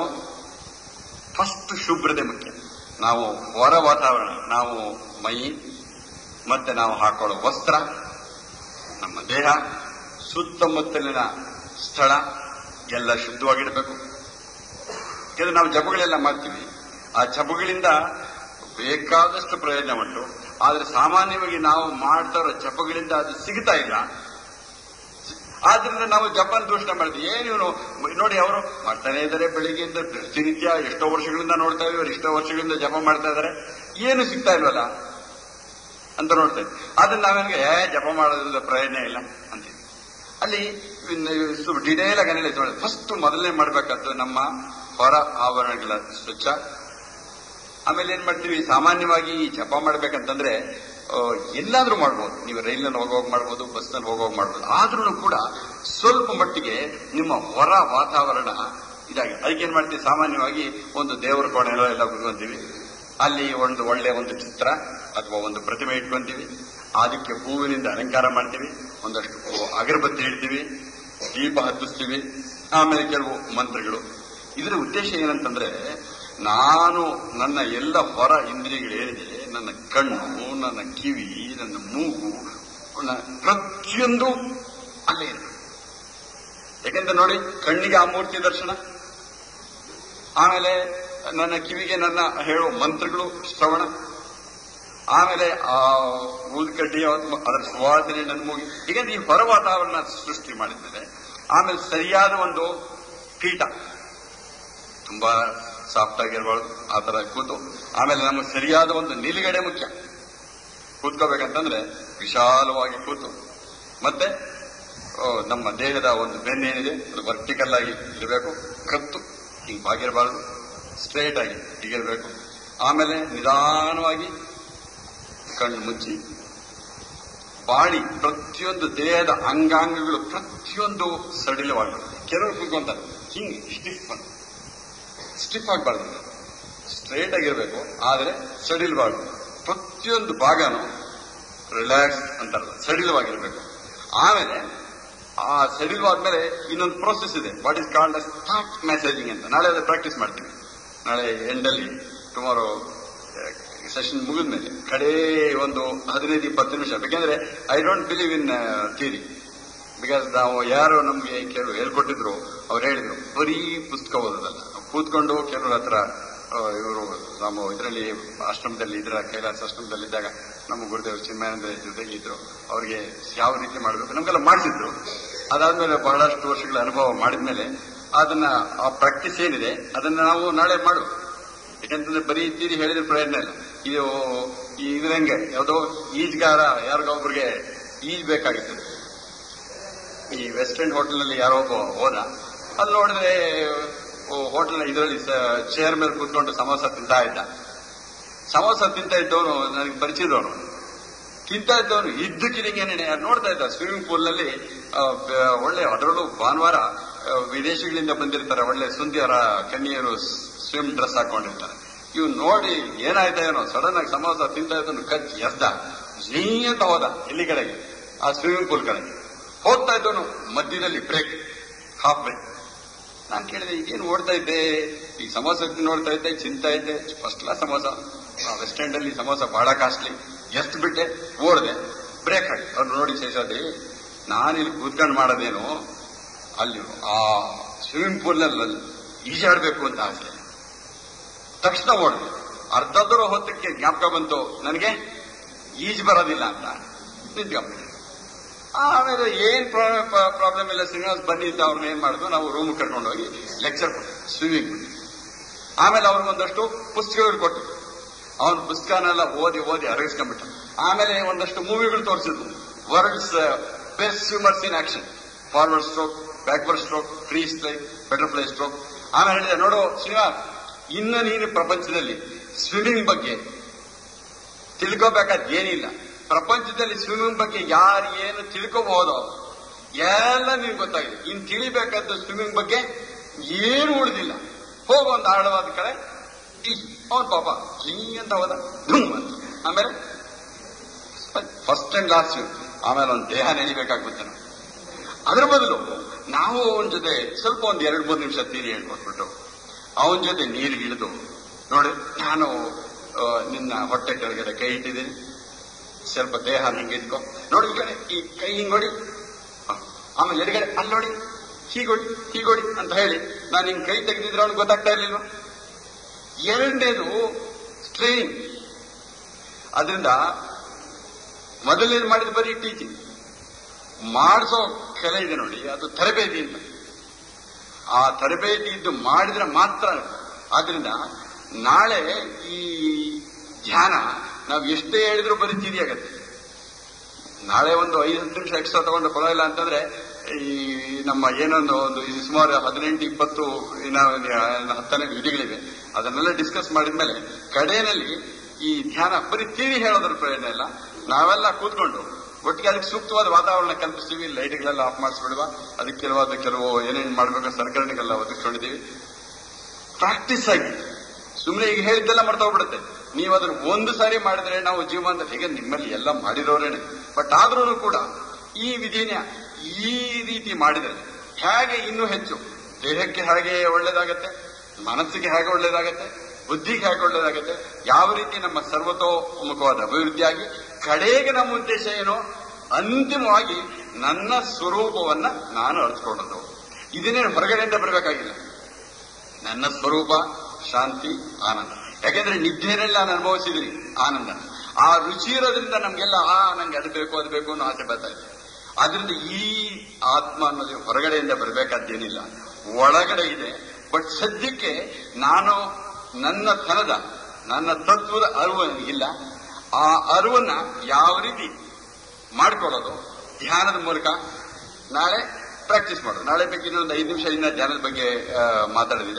ಫಸ್ಟ್ ಶುಭ್ರತೆ ಮುಖ್ಯ ನಾವು ಹೊರ ವಾತಾವರಣ ನಾವು ಮೈ ಮತ್ತೆ ನಾವು ಹಾಕೊಳ್ಳೋ ವಸ್ತ್ರ ನಮ್ಮ ದೇಹ ಸುತ್ತಮುತ್ತಲಿನ ಸ್ಥಳ ಎಲ್ಲ ಶುದ್ಧವಾಗಿಡಬೇಕು ಯಾಕಂದ್ರೆ ನಾವು ಜಪಗಳೆಲ್ಲ ಮಾಡ್ತೀವಿ ಆ ಜಪಗಳಿಂದ ಬೇಕಾದಷ್ಟು ಪ್ರಯೋಜನ ಉಂಟು ಆದ್ರೆ ಸಾಮಾನ್ಯವಾಗಿ ನಾವು ಮಾಡ್ತಾ ಇರೋ ಜಪಗಳಿಂದ ಅದು ಸಿಗ್ತಾ ಇಲ್ಲ ಆದ್ರಿಂದ ನಾವು ಜಪಾನ್ ದೂಷಣೆ ಮಾಡಿದ್ವಿ ಏನು ಇವನು ನೋಡಿ ಅವರು ಮಾಡ್ತಾನೆ ಇದ್ದಾರೆ ಬೆಳಿಗ್ಗೆಯಿಂದ ಪ್ರತಿನಿತ್ಯ ಎಷ್ಟೋ ವರ್ಷಗಳಿಂದ ನೋಡ್ತಾ ಇದ್ದಾರೆ ಎಷ್ಟೋ ವರ್ಷಗಳಿಂದ ಜಪ ಮಾಡ್ತಾ ಇದ್ದಾರೆ ಏನು ಸಿಗ್ತಾ ಇಲ್ವಲ್ಲ ಅಂತ ನೋಡ್ತೇವೆ ಆದ್ರೆ ನಾವೇನಿಗೆ ಏ ಜಪ ಮಾಡೋದ್ರಿಂದ ಪ್ರಯೋಜನ ಇಲ್ಲ ಅಂತೀವಿ ಅಲ್ಲಿ ಡಿಟೇಲ್ ಆಗಿ ಅನಲೈಸ್ ಮಾಡೋದು ಫಸ್ಟ್ ಮೊದಲನೇ ಮಾಡ್ಬೇಕಾದ್ದು ನಮ್ಮ ಹೊರ ಆವರಣಗಳ ಸ್ವಚ್ಛ ಆಮೇಲೆ ಏನ್ ಮಾಡ್ತೀವಿ ಸಾಮಾನ್ಯವಾಗಿ ಈ ಜಪ ಮಾಡ್ಬೇಕಂತಂದ್ರೆ ಆ, ಎಲ್ಲಾದ್ರೂ ಮಾಡ್ಬೋದು ನೀವು ರೈಲ್ನಲ್ಲಿ ಹೋಗೋವಾಗ ಮಾಡ್ಬೋದು ಬಸ್ನಲ್ಲಿ ಹೋಗೋವಾಗ ಮಾಡ್ಬೋದು ಆದ್ರೂ ಕೂಡ ಸ್ವಲ್ಪ ಮಟ್ಟಿಗೆ ನಿಮ್ಮ ಹೊರ ವಾತಾವರಣ ಇದಾಗಿ ಅದಕ್ಕೆ ಏನ್ ಮಾಡ್ತೀವಿ ಸಾಮಾನ್ಯವಾಗಿ ಒಂದು ದೇವರ ಕೋಣೆನೋ ಎಲ್ಲ ಕುತ್ಕೊಂತೀವಿ ಅಲ್ಲಿ ಒಂದು ಒಳ್ಳೆ ಒಂದು ಚಿತ್ರ ಅಥವಾ ಒಂದು ಪ್ರತಿಮೆ ಇಟ್ಕೊಂತೀವಿ ಅದಕ್ಕೆ ಹೂವಿನಿಂದ ಅಲಂಕಾರ ಮಾಡ್ತೀವಿ ಒಂದಷ್ಟು ಹೂವು ಅಗರಬತ್ತಿ ಇಡ್ತೀವಿ ದೀಪ ಹತ್ತಿಸ್ತೀವಿ ಆಮೇಲೆ ಕೆಲವು ಮಂತ್ರಗಳು ಇದರ ಉದ್ದೇಶ ಏನಂತಂದ್ರೆ ನಾನು ನನ್ನ ಎಲ್ಲ ಹೊರ ಇಂದ್ರಿಯಗಳು ಏನಿದೆ ನನ್ನ ಕಣ್ಣು ನನ್ನ ಕಿವಿ ನನ್ನ ಮೂಗು ನನ್ನ ಪ್ರತಿಯೊಂದು ಅಲ್ಲೇ ಇರಬೇಕು ಯಾಕೆಂದ್ರೆ ನೋಡಿ ಕಣ್ಣಿಗೆ ಆ ಮೂರ್ತಿ ದರ್ಶನ ಆಮೇಲೆ ನನ್ನ ಕಿವಿಗೆ ನನ್ನ ಹೇಳುವ ಮಂತ್ರಗಳು ಶ್ರವಣ ಆಮೇಲೆ ಆ ಊದ್ಕಡ್ಡಿ ಅಥವಾ ಅದರ ಸುವಾಸನೆ ನನ್ನ ಮೂಗಿ ಹೀಗೆ ಈ ಹೊರ ವಾತಾವರಣ ಸೃಷ್ಟಿ ಮಾಡಿದ್ಮೇಲೆ ಆಮೇಲೆ ಸರಿಯಾದ ಒಂದು ಪೀಠ ತುಂಬಾ ಸಾಫ್ಟ್ ಆಗಿರ್ಬಾರ್ದು ಆ ತರ ಕೂತು ಆಮೇಲೆ ನಮಗೆ ಸರಿಯಾದ ಒಂದು ನಿಲುಗಡೆ ಮುಖ್ಯ ಕೂತ್ಕೋಬೇಕಂತಂದ್ರೆ ವಿಶಾಲವಾಗಿ ಕೂತು ಮತ್ತೆ ಆ, ನಮ್ಮ ದೇಹದ ಒಂದು ಬೆನ್ನೇನಿದೆ ಅದು ವರ್ಟಿಕಲ್ ಆಗಿ ಇರಬೇಕು ಕತ್ತು ಹಿಂಗ್ ಬಾಗಿರಬಾರದು ಸ್ಟ್ರೇಟ್ ಆಗಿ ಹೀಗಿರ್ಬೇಕು ಆಮೇಲೆ ನಿಧಾನವಾಗಿ ಕಣ್ಣು ಮುಚ್ಚಿ ಬಾಡಿ ಪ್ರತಿಯೊಂದು ದೇಹದ ಅಂಗಾಂಗಗಳು ಪ್ರತಿಯೊಂದು ಸಡಿಲವಾಗಬೇಕು ಕೆಲವರು ಕೂತ್ಕೊಂತಾರೆ ಹಿಂಗೆ ಸ್ಟಿಫ್ ಅಂತ ಸ್ಟಿಫ್ ಆಗಬಾರ್ದು ಸ್ಟ್ರೇಟ್ ಆಗಿರ್ಬೇಕು ಆದರೆ ಸಡಿಲವಾಗಬೇಕು ಪ್ರತಿಯೊಂದು ಭಾಗನು ರಿಲ್ಯಾಕ್ಸ್ ಅಂತಾರಲ್ಲ ಸಡಿಲವಾಗಿರ್ಬೇಕು ಆಮೇಲೆ ಆ ಸಡಿಲವಾದ್ಮೇಲೆ ಇನ್ನೊಂದು ಪ್ರೋಸೆಸ್ ಇದೆ what is called as thought messaging ಅಂತ ನಾಳೆ ಅದು ಪ್ರಾಕ್ಟೀಸ್ ಮಾಡ್ತೀವಿ ನಾಳೆ ಎಂಡಲ್ಲಿ ಟುಮಾರೋ ಸೆಷನ್ ಮುಗಿದ್ಮೇಲೆ ಕಡೆ ಒಂದು ಹದಿನೈದು ಇಪ್ಪತ್ತು ನಿಮಿಷ ಬೇಕಂದ್ರೆ I don't believe in theory because ನಾವು ಯಾರು ನಮ್ಗೆ ಕೆಲವು ಹೇಳ್ಕೊಟ್ಟಿದ್ರು ಅವ್ರು ಹೇಳಿದ್ರು ಬರೀ ಪುಸ್ತಕ ಓದೋದಲ್ಲ ನಾವು ಕೂತ್ಕೊಂಡು ಕೆಲವ್ರ ಹತ್ರ ಇವರು ನಮ್ಮ ಇದರಲ್ಲಿ ಆಶ್ರಮದಲ್ಲಿ ಇದ್ರ ಕೈಲಾಸ ಆಶ್ರಮದಲ್ಲಿ ಇದ್ದಾಗ ನಮ್ಮ ಗುರುದೇವರು ಚಿನ್ಮಯಾನಂದ ಜೊತೆಗೆ ಇದ್ರು ಅವ್ರಿಗೆ ಯಾವ ರೀತಿ ಮಾಡಬೇಕು ನಮ್ಗೆಲ್ಲ ಮಾಡಿಸಿದ್ರು ಅದಾದ್ಮೇಲೆ ಬಹಳಷ್ಟು ವರ್ಷಗಳ ಅನುಭವ ಮಾಡಿದ್ಮೇಲೆ ಅದನ್ನ ಆ ಪ್ರಾಕ್ಟೀಸ್ ಏನಿದೆ ಅದನ್ನ ನಾವು ನಾಳೆ ಮಾಡು ಯಾಕಂತಂದ್ರೆ ಬರೀ ತೀರಿ ಹೇಳಿದ್ರೆ ಪ್ರಯೋಜನ ಇಲ್ಲ ಇದು ಈ ಇದ್ರಂಗೆ ಯಾವುದೋ ಈಜ್ಗಾರ ಯಾರಿಗೊಬ್ರಿಗೆ ಈಜ್ ಬೇಕಾಗಿರ್ತದೆ ಈ ವೆಸ್ಟ್ ಎಂಡ್ ಹೋಟೆಲ್ ನಲ್ಲಿ ಯಾರೋ ಒಬ್ಬ ಹೋದ ಅಲ್ಲಿ ನೋಡಿದ್ರೆ ಹೋಟೆಲ್ ಇದರಲ್ಲಿ ಚೇರ್ ಮೇಲೆ ಕೂತ್ಕೊಂಡು ಸಮೋಸ ತಿಂತಾ ಇದ್ದ ಸಮೋಸ ತಿಂತಾ ಇದ್ದವನು ನನಗೆ ಪರಿಚಯದವನು ತಿಂತಾ ಇದ್ದವನು ಇದ್ದಕ್ಕಿದಂಗೆ ನೋಡ್ತಾ ಇದ್ದ ಸ್ವಿಮ್ಮಿಂಗ್ ಪೂಲ್ ನಲ್ಲಿ ಆ, ಬ- ಒಳ್ಳೆ ಅದರಲ್ಲೂ ಭಾನುವಾರ ಆ, ವಿದೇಶಗಳಿಂದ ಬಂದಿರ್ತಾರೆ ಒಳ್ಳೆ ಸುಂದಿಯರ ಕನ್ಯರು ಸ್ವಿಮ್ ಡ್ರೆಸ್ ಹಾಕೊಂಡಿರ್ತಾರೆ ಇವ್ ನೋಡಿ ಏನಾಯ್ತಾ ಏನೋ ಸಡನ್ ಆಗಿ ಸಮೋಸ ತಿಂತಾ ಇದ್ದವನು ಕಚ್ಚಿ ಎಸ್ದ ಜೀ ಅಂತ ಹೋದ ಎಲ್ಲಿ ಕಡೆಗೆ ಆ ಸ್ವಿಮ್ಮಿಂಗ್ ಪೂಲ್ ಕಡೆಗೆ ಹೋಗ್ತಾ ಇದ್ದವನು ಮಧ್ಯದಲ್ಲಿ ಬ್ರೇಕ್ ಹಾಫ್ ಬ್ರೇಕ್ ನಾನು ಕೇಳಿದೆ ಈಗೇನು ಓಡ್ತಾ ಇದ್ದೆ ಈ ಸಮೋಸ ತಿಂದು ನೋಡ್ತಾ ಇದ್ದೆ ಚಿಂತಾ ಇದ್ದೆ first class samosa West End ಅಲ್ಲಿ ಸಮೋಸ ಬಹಳ ಕಾಸ್ಟ್ಲಿ ಎಷ್ಟು ಬಿಟ್ಟೆ ಓಡ್ದೆ ಬ್ರೇಕ್ ಆಗಿ ಅವ್ರು ನೋಡಿ ಶೇಷಾದ್ರಿ ನಾನು ಇಲ್ಲಿ ಕೂತ್ಕೊಂಡು ಮಾಡೋದೇನು ಅಲ್ಲಿ ಆ ಸ್ವಿಮ್ಮಿಂಗ್ ಪೂಲ್ ನಲ್ಲಿ ಈಜಾಡ್ಬೇಕು ಅಂತ ಆಸೆ ತಕ್ಷಣ ಓಡಿದೆ ಅರ್ಧ ದೂರ ಹೊತ್ತಕ್ಕೆ ಜ್ಞಾಪಕ ಬಂತು ನನಗೆ ಈಜು ಬರೋದಿಲ್ಲ ಅಂತ ನಿಂತ್ಕೊಂಡ್ಬಿಟ್ಟೆ ಆಮೇಲೆ ಏನ್ ಪ್ರಾಬ್ಲಮ್ ಇಲ್ಲ ಶ್ರೀನಿವಾಸ್ ಬನ್ನಿ ಅಂತ ಅವ್ರನ್ನ ಏನ್ ಮಾಡಿದ್ವು ನಾವು ರೂಮ್ ಕರ್ಕೊಂಡು ಹೋಗಿ ಲೆಕ್ಚರ್ ಕೊಟ್ಟು ಸ್ವಿಮ್ಮಿಂಗ್ ಆಮೇಲೆ ಅವ್ರಿಗೆ ಒಂದಷ್ಟು ಪುಸ್ತಕಗಳು ಕೊಟ್ಟು ಅವನ ಪುಸ್ತಕನೆಲ್ಲ ಓದಿ ಓದಿ ಅರಗಿಸ್ಕೊಂಡ್ಬಿಟ್ಟ ಆಮೇಲೆ ಒಂದಷ್ಟು ಮೂವಿಗಳು ತೋರಿಸಿದ್ವು world's best swimmers in action forward stroke backward stroke free strike butterfly stroke ಆಮೇಲೆ ಹೇಳಿದೆ ನೋಡು ಶ್ರೀನಿವಾಸ್ ಇನ್ನು ನೀನು ಪ್ರಪಂಚದಲ್ಲಿ ಸ್ವಿಮ್ಮಿಂಗ್ ಬಗ್ಗೆ ತಿಳ್ಕೋಬೇಕಾದ್ ಏನಿಲ್ಲ ಪ್ರಪಂಚದಲ್ಲಿ ಸ್ವಿಮ್ಮಿಂಗ್ ಬಗ್ಗೆ ಯಾರು ಏನು ತಿಳ್ಕೋಬಹುದೋ ಎಲ್ಲ ನಿಮ್ಗೆ ಗೊತ್ತಾಗಿದೆ ಇನ್ ತಿಳಿಬೇಕಾದ ಸ್ವಿಮ್ಮಿಂಗ್ ಬಗ್ಗೆ ಏನು ಉಳಿದಿಲ್ಲ ಹೋಗೋ ಒಂದು ಆಳವಾದ ಕಡೆ ಅವನ್ ಪಾಪ ಜೀ ಅಂತ ಹೋದ ಧುಮ್ ಅಂತ ಆಮೇಲೆ ಫಸ್ಟ್ ಅಂಡ್ ಲಾಸ್ಟ್ ಆಮೇಲೆ ಒಂದು ದೇಹ ನೆನಿಬೇಕಾಗ್ಬಿಡ್ತಾನೆ ನಾವು ಅದ್ರ ಬದಲು ನಾವು ಅವನ ಜೊತೆ ಸ್ವಲ್ಪ ಒಂದ್ ಎರಡ್ ಮೂರು ನಿಮಿಷ ತೀರಿ ಹೇಳ್ಕೊಟ್ಬಿಟ್ಟು ಅವನ ಜೊತೆ ನೀರಿಗೆ ಇಳಿದು ನೋಡಿ ನಾನು ಆ, ನಿನ್ನ ಹೊಟ್ಟೆ ಕೆಳಗಡೆ ಕೈ ಇಟ್ಟಿದ್ದೀನಿ ಸ್ವಲ್ಪ ದೇಹ ಹಿಂಗೆ ಇಟ್ಕೊ ನೋಡಿ ಈ ಕಡೆ ಈ ಕೈ ಹಿಂಗ್ ನೋಡಿ ಹ. ಆಮೇಲೆ ಎಡಗಡೆ ಅಲ್ಲಿ ನೋಡಿ ಹೀಗೊಡಿ ಹೀಗೊಡಿ ಅಂತ ಹೇಳಿ ನಾನು ನಿನ್ ಕೈ ತೆಗೆದಿದ್ರೆ ಅವ್ನಿಗೆ ಗೊತ್ತಾಗ್ತಾ ಇರ್ಲಿಲ್ವ ಎರಡನೇದು ಟ್ರೈನಿಂಗ್ ಅದರಿಂದ ಮೊದಲನೇದು ಮಾಡಿದ ಬರೀ ಟೀಚಿಂಗ್ ಮಾಡಿಸೋ ಕಲೆ ಇದೆ ನೋಡಿ ಅದು ತರಬೇತಿ ಅಂತ ಆ ತರಬೇತಿ ಇದ್ದು ಮಾಡಿದ್ರೆ ಮಾತ್ರ ಆದ್ರಿಂದ ನಾಳೆ ಈ ಧ್ಯಾನ ನಾವು ಎಷ್ಟೇ ಹೇಳಿದ್ರು ಬರೀ ತಿರಿ ಆಗತ್ತೆ ನಾಳೆ ಒಂದು ಐದು ಹತ್ತು ನಿಮಿಷ ಎಕ್ಸ್ಟ್ರಾ ತಗೊಂಡು ಪರವಾಗಿಲ್ಲ ಅಂತಂದ್ರೆ ಈ ನಮ್ಮ ಏನೊಂದು ಒಂದು ಈ ಸುಮಾರು ಹದಿನೆಂಟು ಇಪ್ಪತ್ತು ಇನ್ನ ಹತ್ತನೇ ವಿಧಿಗಳಿವೆ ಅದನ್ನೆಲ್ಲ ಡಿಸ್ಕಸ್ ಮಾಡಿದ್ಮೇಲೆ ಕಡೆಯಲ್ಲಿ ಈ ಧ್ಯಾನ ಬರೀ ತಿರಿ ಹೇಳೋದ್ರ ಪ್ರಯೋಜನ ಇಲ್ಲ ನಾವೆಲ್ಲ ಕೂತ್ಕೊಂಡು ಒಟ್ಟಿಗೆ ಅದಕ್ಕೆ ಸೂಕ್ತವಾದ ವಾತಾವರಣ ಕಲ್ಪಿಸ್ತೀವಿ ಲೈಟ್ಗಳೆಲ್ಲ ಆಫ್ ಮಾಡಿಸ್ಬಿಡುವ ಅದಕ್ಕೆ ಕೆಲವಾದ ಕೆಲವು ಏನೇನು ಮಾಡಬೇಕು ಸಲಕರಣೆಗೆಲ್ಲ ಒದಗಿಸ್ಕೊಂಡಿದ್ದೀವಿ ಪ್ರಾಕ್ಟೀಸ್ ಆಗಿ ಸುಮ್ಮನೆ ಈಗ ಹೇಳಿದ್ದೆಲ್ಲ ಮಾಡ್ತಾ ಹೋಗ್ಬಿಡುತ್ತೆ ನೀವು ಅದನ್ನ ಒಂದು ಸಾರಿ ಮಾಡಿದ್ರೆ ನಾವು ಜೀವನದಲ್ಲಿ ಹೇಗೆ ನಿಮ್ಮಲ್ಲಿ ಎಲ್ಲ ಮಾಡಿರೋರೇನೆ ಬಟ್ ಆದ್ರೂ ಕೂಡ ಈ ವಿಧಿನ ಈ ರೀತಿ ಮಾಡಿದರೆ ಹೇಗೆ ಇನ್ನೂ ಹೆಚ್ಚು ದೇಹಕ್ಕೆ ಹೇಗೆ ಒಳ್ಳೇದಾಗತ್ತೆ ಮನಸ್ಸಿಗೆ ಹೇಗೆ ಒಳ್ಳೇದಾಗತ್ತೆ ಬುದ್ಧಿಗೆ ಹೇಗೆ ಒಳ್ಳೇದಾಗತ್ತೆ ಯಾವ ರೀತಿ ನಮ್ಮ ಸರ್ವತೋಮುಖವಾದ ಅಭಿವೃದ್ಧಿಯಾಗಿ ಕಡೆಗೆ ನಮ್ಮ ಉದ್ದೇಶ ಏನು ಅಂತಿಮವಾಗಿ ನನ್ನ ಸ್ವರೂಪವನ್ನ ನಾನು ಅರ್ಥಕೊಳ್ಳೋದು ಇದನ್ನೇನು ಹೊರಗಡೆಯಿಂದ ಬರಬೇಕಾಗಿಲ್ಲ ನನ್ನ ಸ್ವರೂಪ ಶಾಂತಿ ಆನಂದ ಯಾಕೆಂದ್ರೆ ನಿದ್ದೆನೆಲ್ಲ ನಾನು ಅನುಭವಿಸಿದ್ರಿ ಆನಂದ ಆ ರುಚಿ ಇರೋದ್ರಿಂದ ನಮ್ಗೆಲ್ಲ ಆ ನಂಗೆ ಅದು ಬೇಕು ಅದು ಬೇಕು ಅನ್ನೋ ಆಸೆ ಬರ್ತಾ ಇದೆ ಆದ್ರಿಂದ ಈ ಆತ್ಮ ಅನ್ನೋದು ಹೊರಗಡೆಯಿಂದ ಬರಬೇಕಾದ್ದೇನಿಲ್ಲ ಒಳಗಡೆ ಇದೆ ಬಟ್ ಸದ್ಯಕ್ಕೆ ನಾನು ನನ್ನ ತನದ ನನ್ನ ತತ್ವದ ಅರಿವು ನನಗಿಲ್ಲ ಆ ಅರಿವನ್ನ ಯಾವ ರೀತಿ ಮಾಡ್ಕೊಳ್ಳೋದು ಧ್ಯಾನದ ಮೂಲಕ ನಾಳೆ ಪ್ರಾಕ್ಟೀಸ್ ಮಾಡೋದು ನಾಳೆ ಬಗ್ಗೆ ಇನ್ನೊಂದು ಐದು ನಿಮಿಷ ಇನ್ನ ಧ್ಯಾನದ ಬಗ್ಗೆ ಆ, ಮಾತಾಡೋದಿದೆ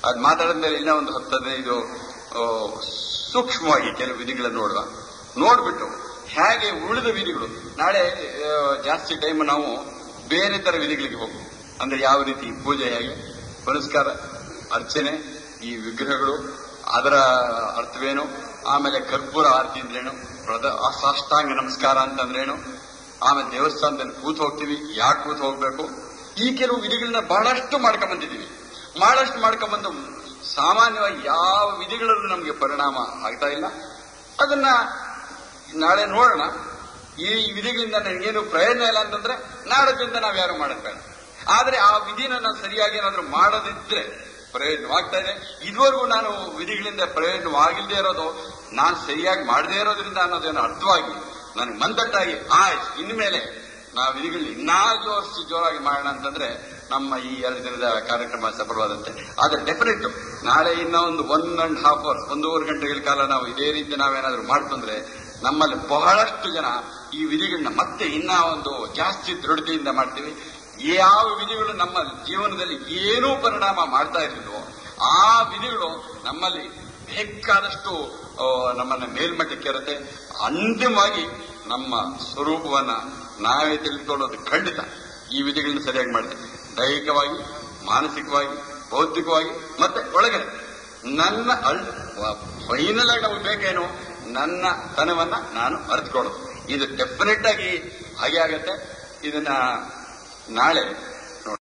ಅದ್ ಮಾತಾಡಿದ ಮೇಲೆ ಇನ್ನೂ ಒಂದು ಹತ್ತು ಹದಿನೈದು ಆ, ಸೂಕ್ಷ್ಮವಾಗಿ ಕೆಲವು ವಿಧಿಗಳನ್ನು ನೋಡುವ ನೋಡ್ಬಿಟ್ಟು ಹೇಗೆ ಉಳಿದ ವಿಧಿಗಳು ನಾಳೆ ಆ, ಜಾಸ್ತಿ ಟೈಮ್ ನಾವು ಬೇರೆ ತರ ವಿಧಿಗಳಿಗೆ ಹೋಗ್ಬೇಕು ಅಂದ್ರೆ ಯಾವ ರೀತಿ ಪೂಜೆ ಹೇಗೆ ಪುರಸ್ಕಾರ ಅರ್ಚನೆ ಈ ವಿಗ್ರಹಗಳು ಅದರ ಅರ್ಥವೇನು ಆಮೇಲೆ ಕರ್ಪೂರ ಆರತಿ ಅಂದ್ರೇನು ಪ್ರದ ಸಾಷ್ಟಾಂಗ ನಮಸ್ಕಾರ ಅಂತಂದ್ರೇನು ಆಮೇಲೆ ದೇವಸ್ಥಾನದಲ್ಲಿ ಕೂತ್ ಹೋಗ್ತೀವಿ ಯಾಕೆ ಕೂತ್ ಹೋಗ್ಬೇಕು ಈ ಕೆಲವು ವಿಧಿಗಳನ್ನ ಬಹಳಷ್ಟು ಮಾಡ್ಕೊಂಡ್ ಬಂದಿದ್ದೀವಿ ಬಹಳಷ್ಟು ಮಾಡ್ಕೊಂಡ್ಬಂದು ಸಾಮಾನ್ಯವಾಗಿ ಯಾವ ವಿಧಿಗಳಲ್ಲೂ ನಮಗೆ ಪರಿಣಾಮ ಆಗ್ತಾ ಇಲ್ಲ ಅದನ್ನ ನಾಳೆ ನೋಡೋಣ ಈ ವಿಧಿಗಳಿಂದ ನನಗೇನು ಪ್ರಯೋಜನ ಇಲ್ಲ ಅಂತಂದ್ರೆ ನಾಡದಿಂದ ನಾವ್ ಯಾರು ಮಾಡೋದ್ ಬೇಡ ಆದ್ರೆ ಆ ವಿಧಿನ ನಾನು ಸರಿಯಾಗಿ ಏನಾದ್ರೂ ಮಾಡದಿದ್ರೆ ಪ್ರಯೋಜನವಾಗ್ತಾ ಇದೆ ಇದುವರೆಗೂ ನಾನು ವಿಧಿಗಳಿಂದ ಪ್ರಯೋಜನವಾಗಿಲ್ಲದೆ ಇರೋದು ನಾನು ಸರಿಯಾಗಿ ಮಾಡದೇ ಇರೋದ್ರಿಂದ ಅನ್ನೋದೇನೋ ಅರ್ಥವಾಗಿ ನನಗೆ ಮಂದಟ್ಟಾಗಿ ಆಯ್ತು ಇನ್ಮೇಲೆ ನಾವು ವಿಧಿಗಳನ್ನ ಇನ್ನಾ ಜೋರಿಸಿ ಜೋರಾಗಿ ಮಾಡೋಣ ಅಂತಂದ್ರೆ ನಮ್ಮ ಈ ಎರಡು ದಿನದ ಕಾರ್ಯಕ್ರಮ ಸಫಲವಾದಂತೆ ಆದ್ರೆ ಡೆಫಿನೆಟ್ ನಾಳೆ ಇನ್ನ ಒಂದು ಒನ್ ಅಂಡ್ ಹಾಫ್ ಅವರ್ಸ್ ಒಂದೂವರೆ ಗಂಟೆಗಳ ಕಾಲ ನಾವು ಇದೇ ರೀತಿ ನಾವೇನಾದ್ರೂ ಮಾಡ್ತಂದ್ರೆ ನಮ್ಮಲ್ಲಿ ಬಹಳಷ್ಟು ಜನ ಈ ವಿಧಿಗಳನ್ನ ಮತ್ತೆ ಇನ್ನ ಒಂದು ಜಾಸ್ತಿ ದೃಢತೆಯಿಂದ ಮಾಡ್ತೀವಿ ಯಾವ ವಿಧಿಗಳು ನಮ್ಮ ಜೀವನದಲ್ಲಿ ಏನೂ ಪರಿಣಾಮ ಮಾಡ್ತಾ ಇರಲಿಲ್ವೋ ಆ ವಿಧಿಗಳು ನಮ್ಮಲ್ಲಿ ಬೇಕಾದಷ್ಟು ಆ, ನಮ್ಮನ್ನ ಮೇಲ್ಮಟ್ಟಕ್ಕೆ ಇರುತ್ತೆ ಅಂತಿಮವಾಗಿ ನಮ್ಮ ಸ್ವರೂಪವನ್ನ ನಾವೇ ತಿಳಿದುಕೊಳ್ಳೋದು ಖಂಡಿತ ಈ ವಿಧಿಗಳನ್ನ ಸರಿಯಾಗಿ ಮಾಡ್ತೇವೆ ದೈಹಿಕವಾಗಿ ಮಾನಸಿಕವಾಗಿ ಬೌದ್ಧಿಕವಾಗಿ ಮತ್ತೆ ಒಳಗಡೆ ನನ್ನ ಅಲ್ ಫೈನಲ್ ಆಗಿ ನಮಗೆ ಬೇಕೇನು ನನ್ನ ತನವನ್ನ ನಾನು ಅರಿತುಕೊಳ್ಳೋದು ಇದು ಡೆಫಿನೆಟ್ ಆಗಿ ಹಾಗೆ ಆಗತ್ತೆ ಇದನ್ನ ನಾಳೆ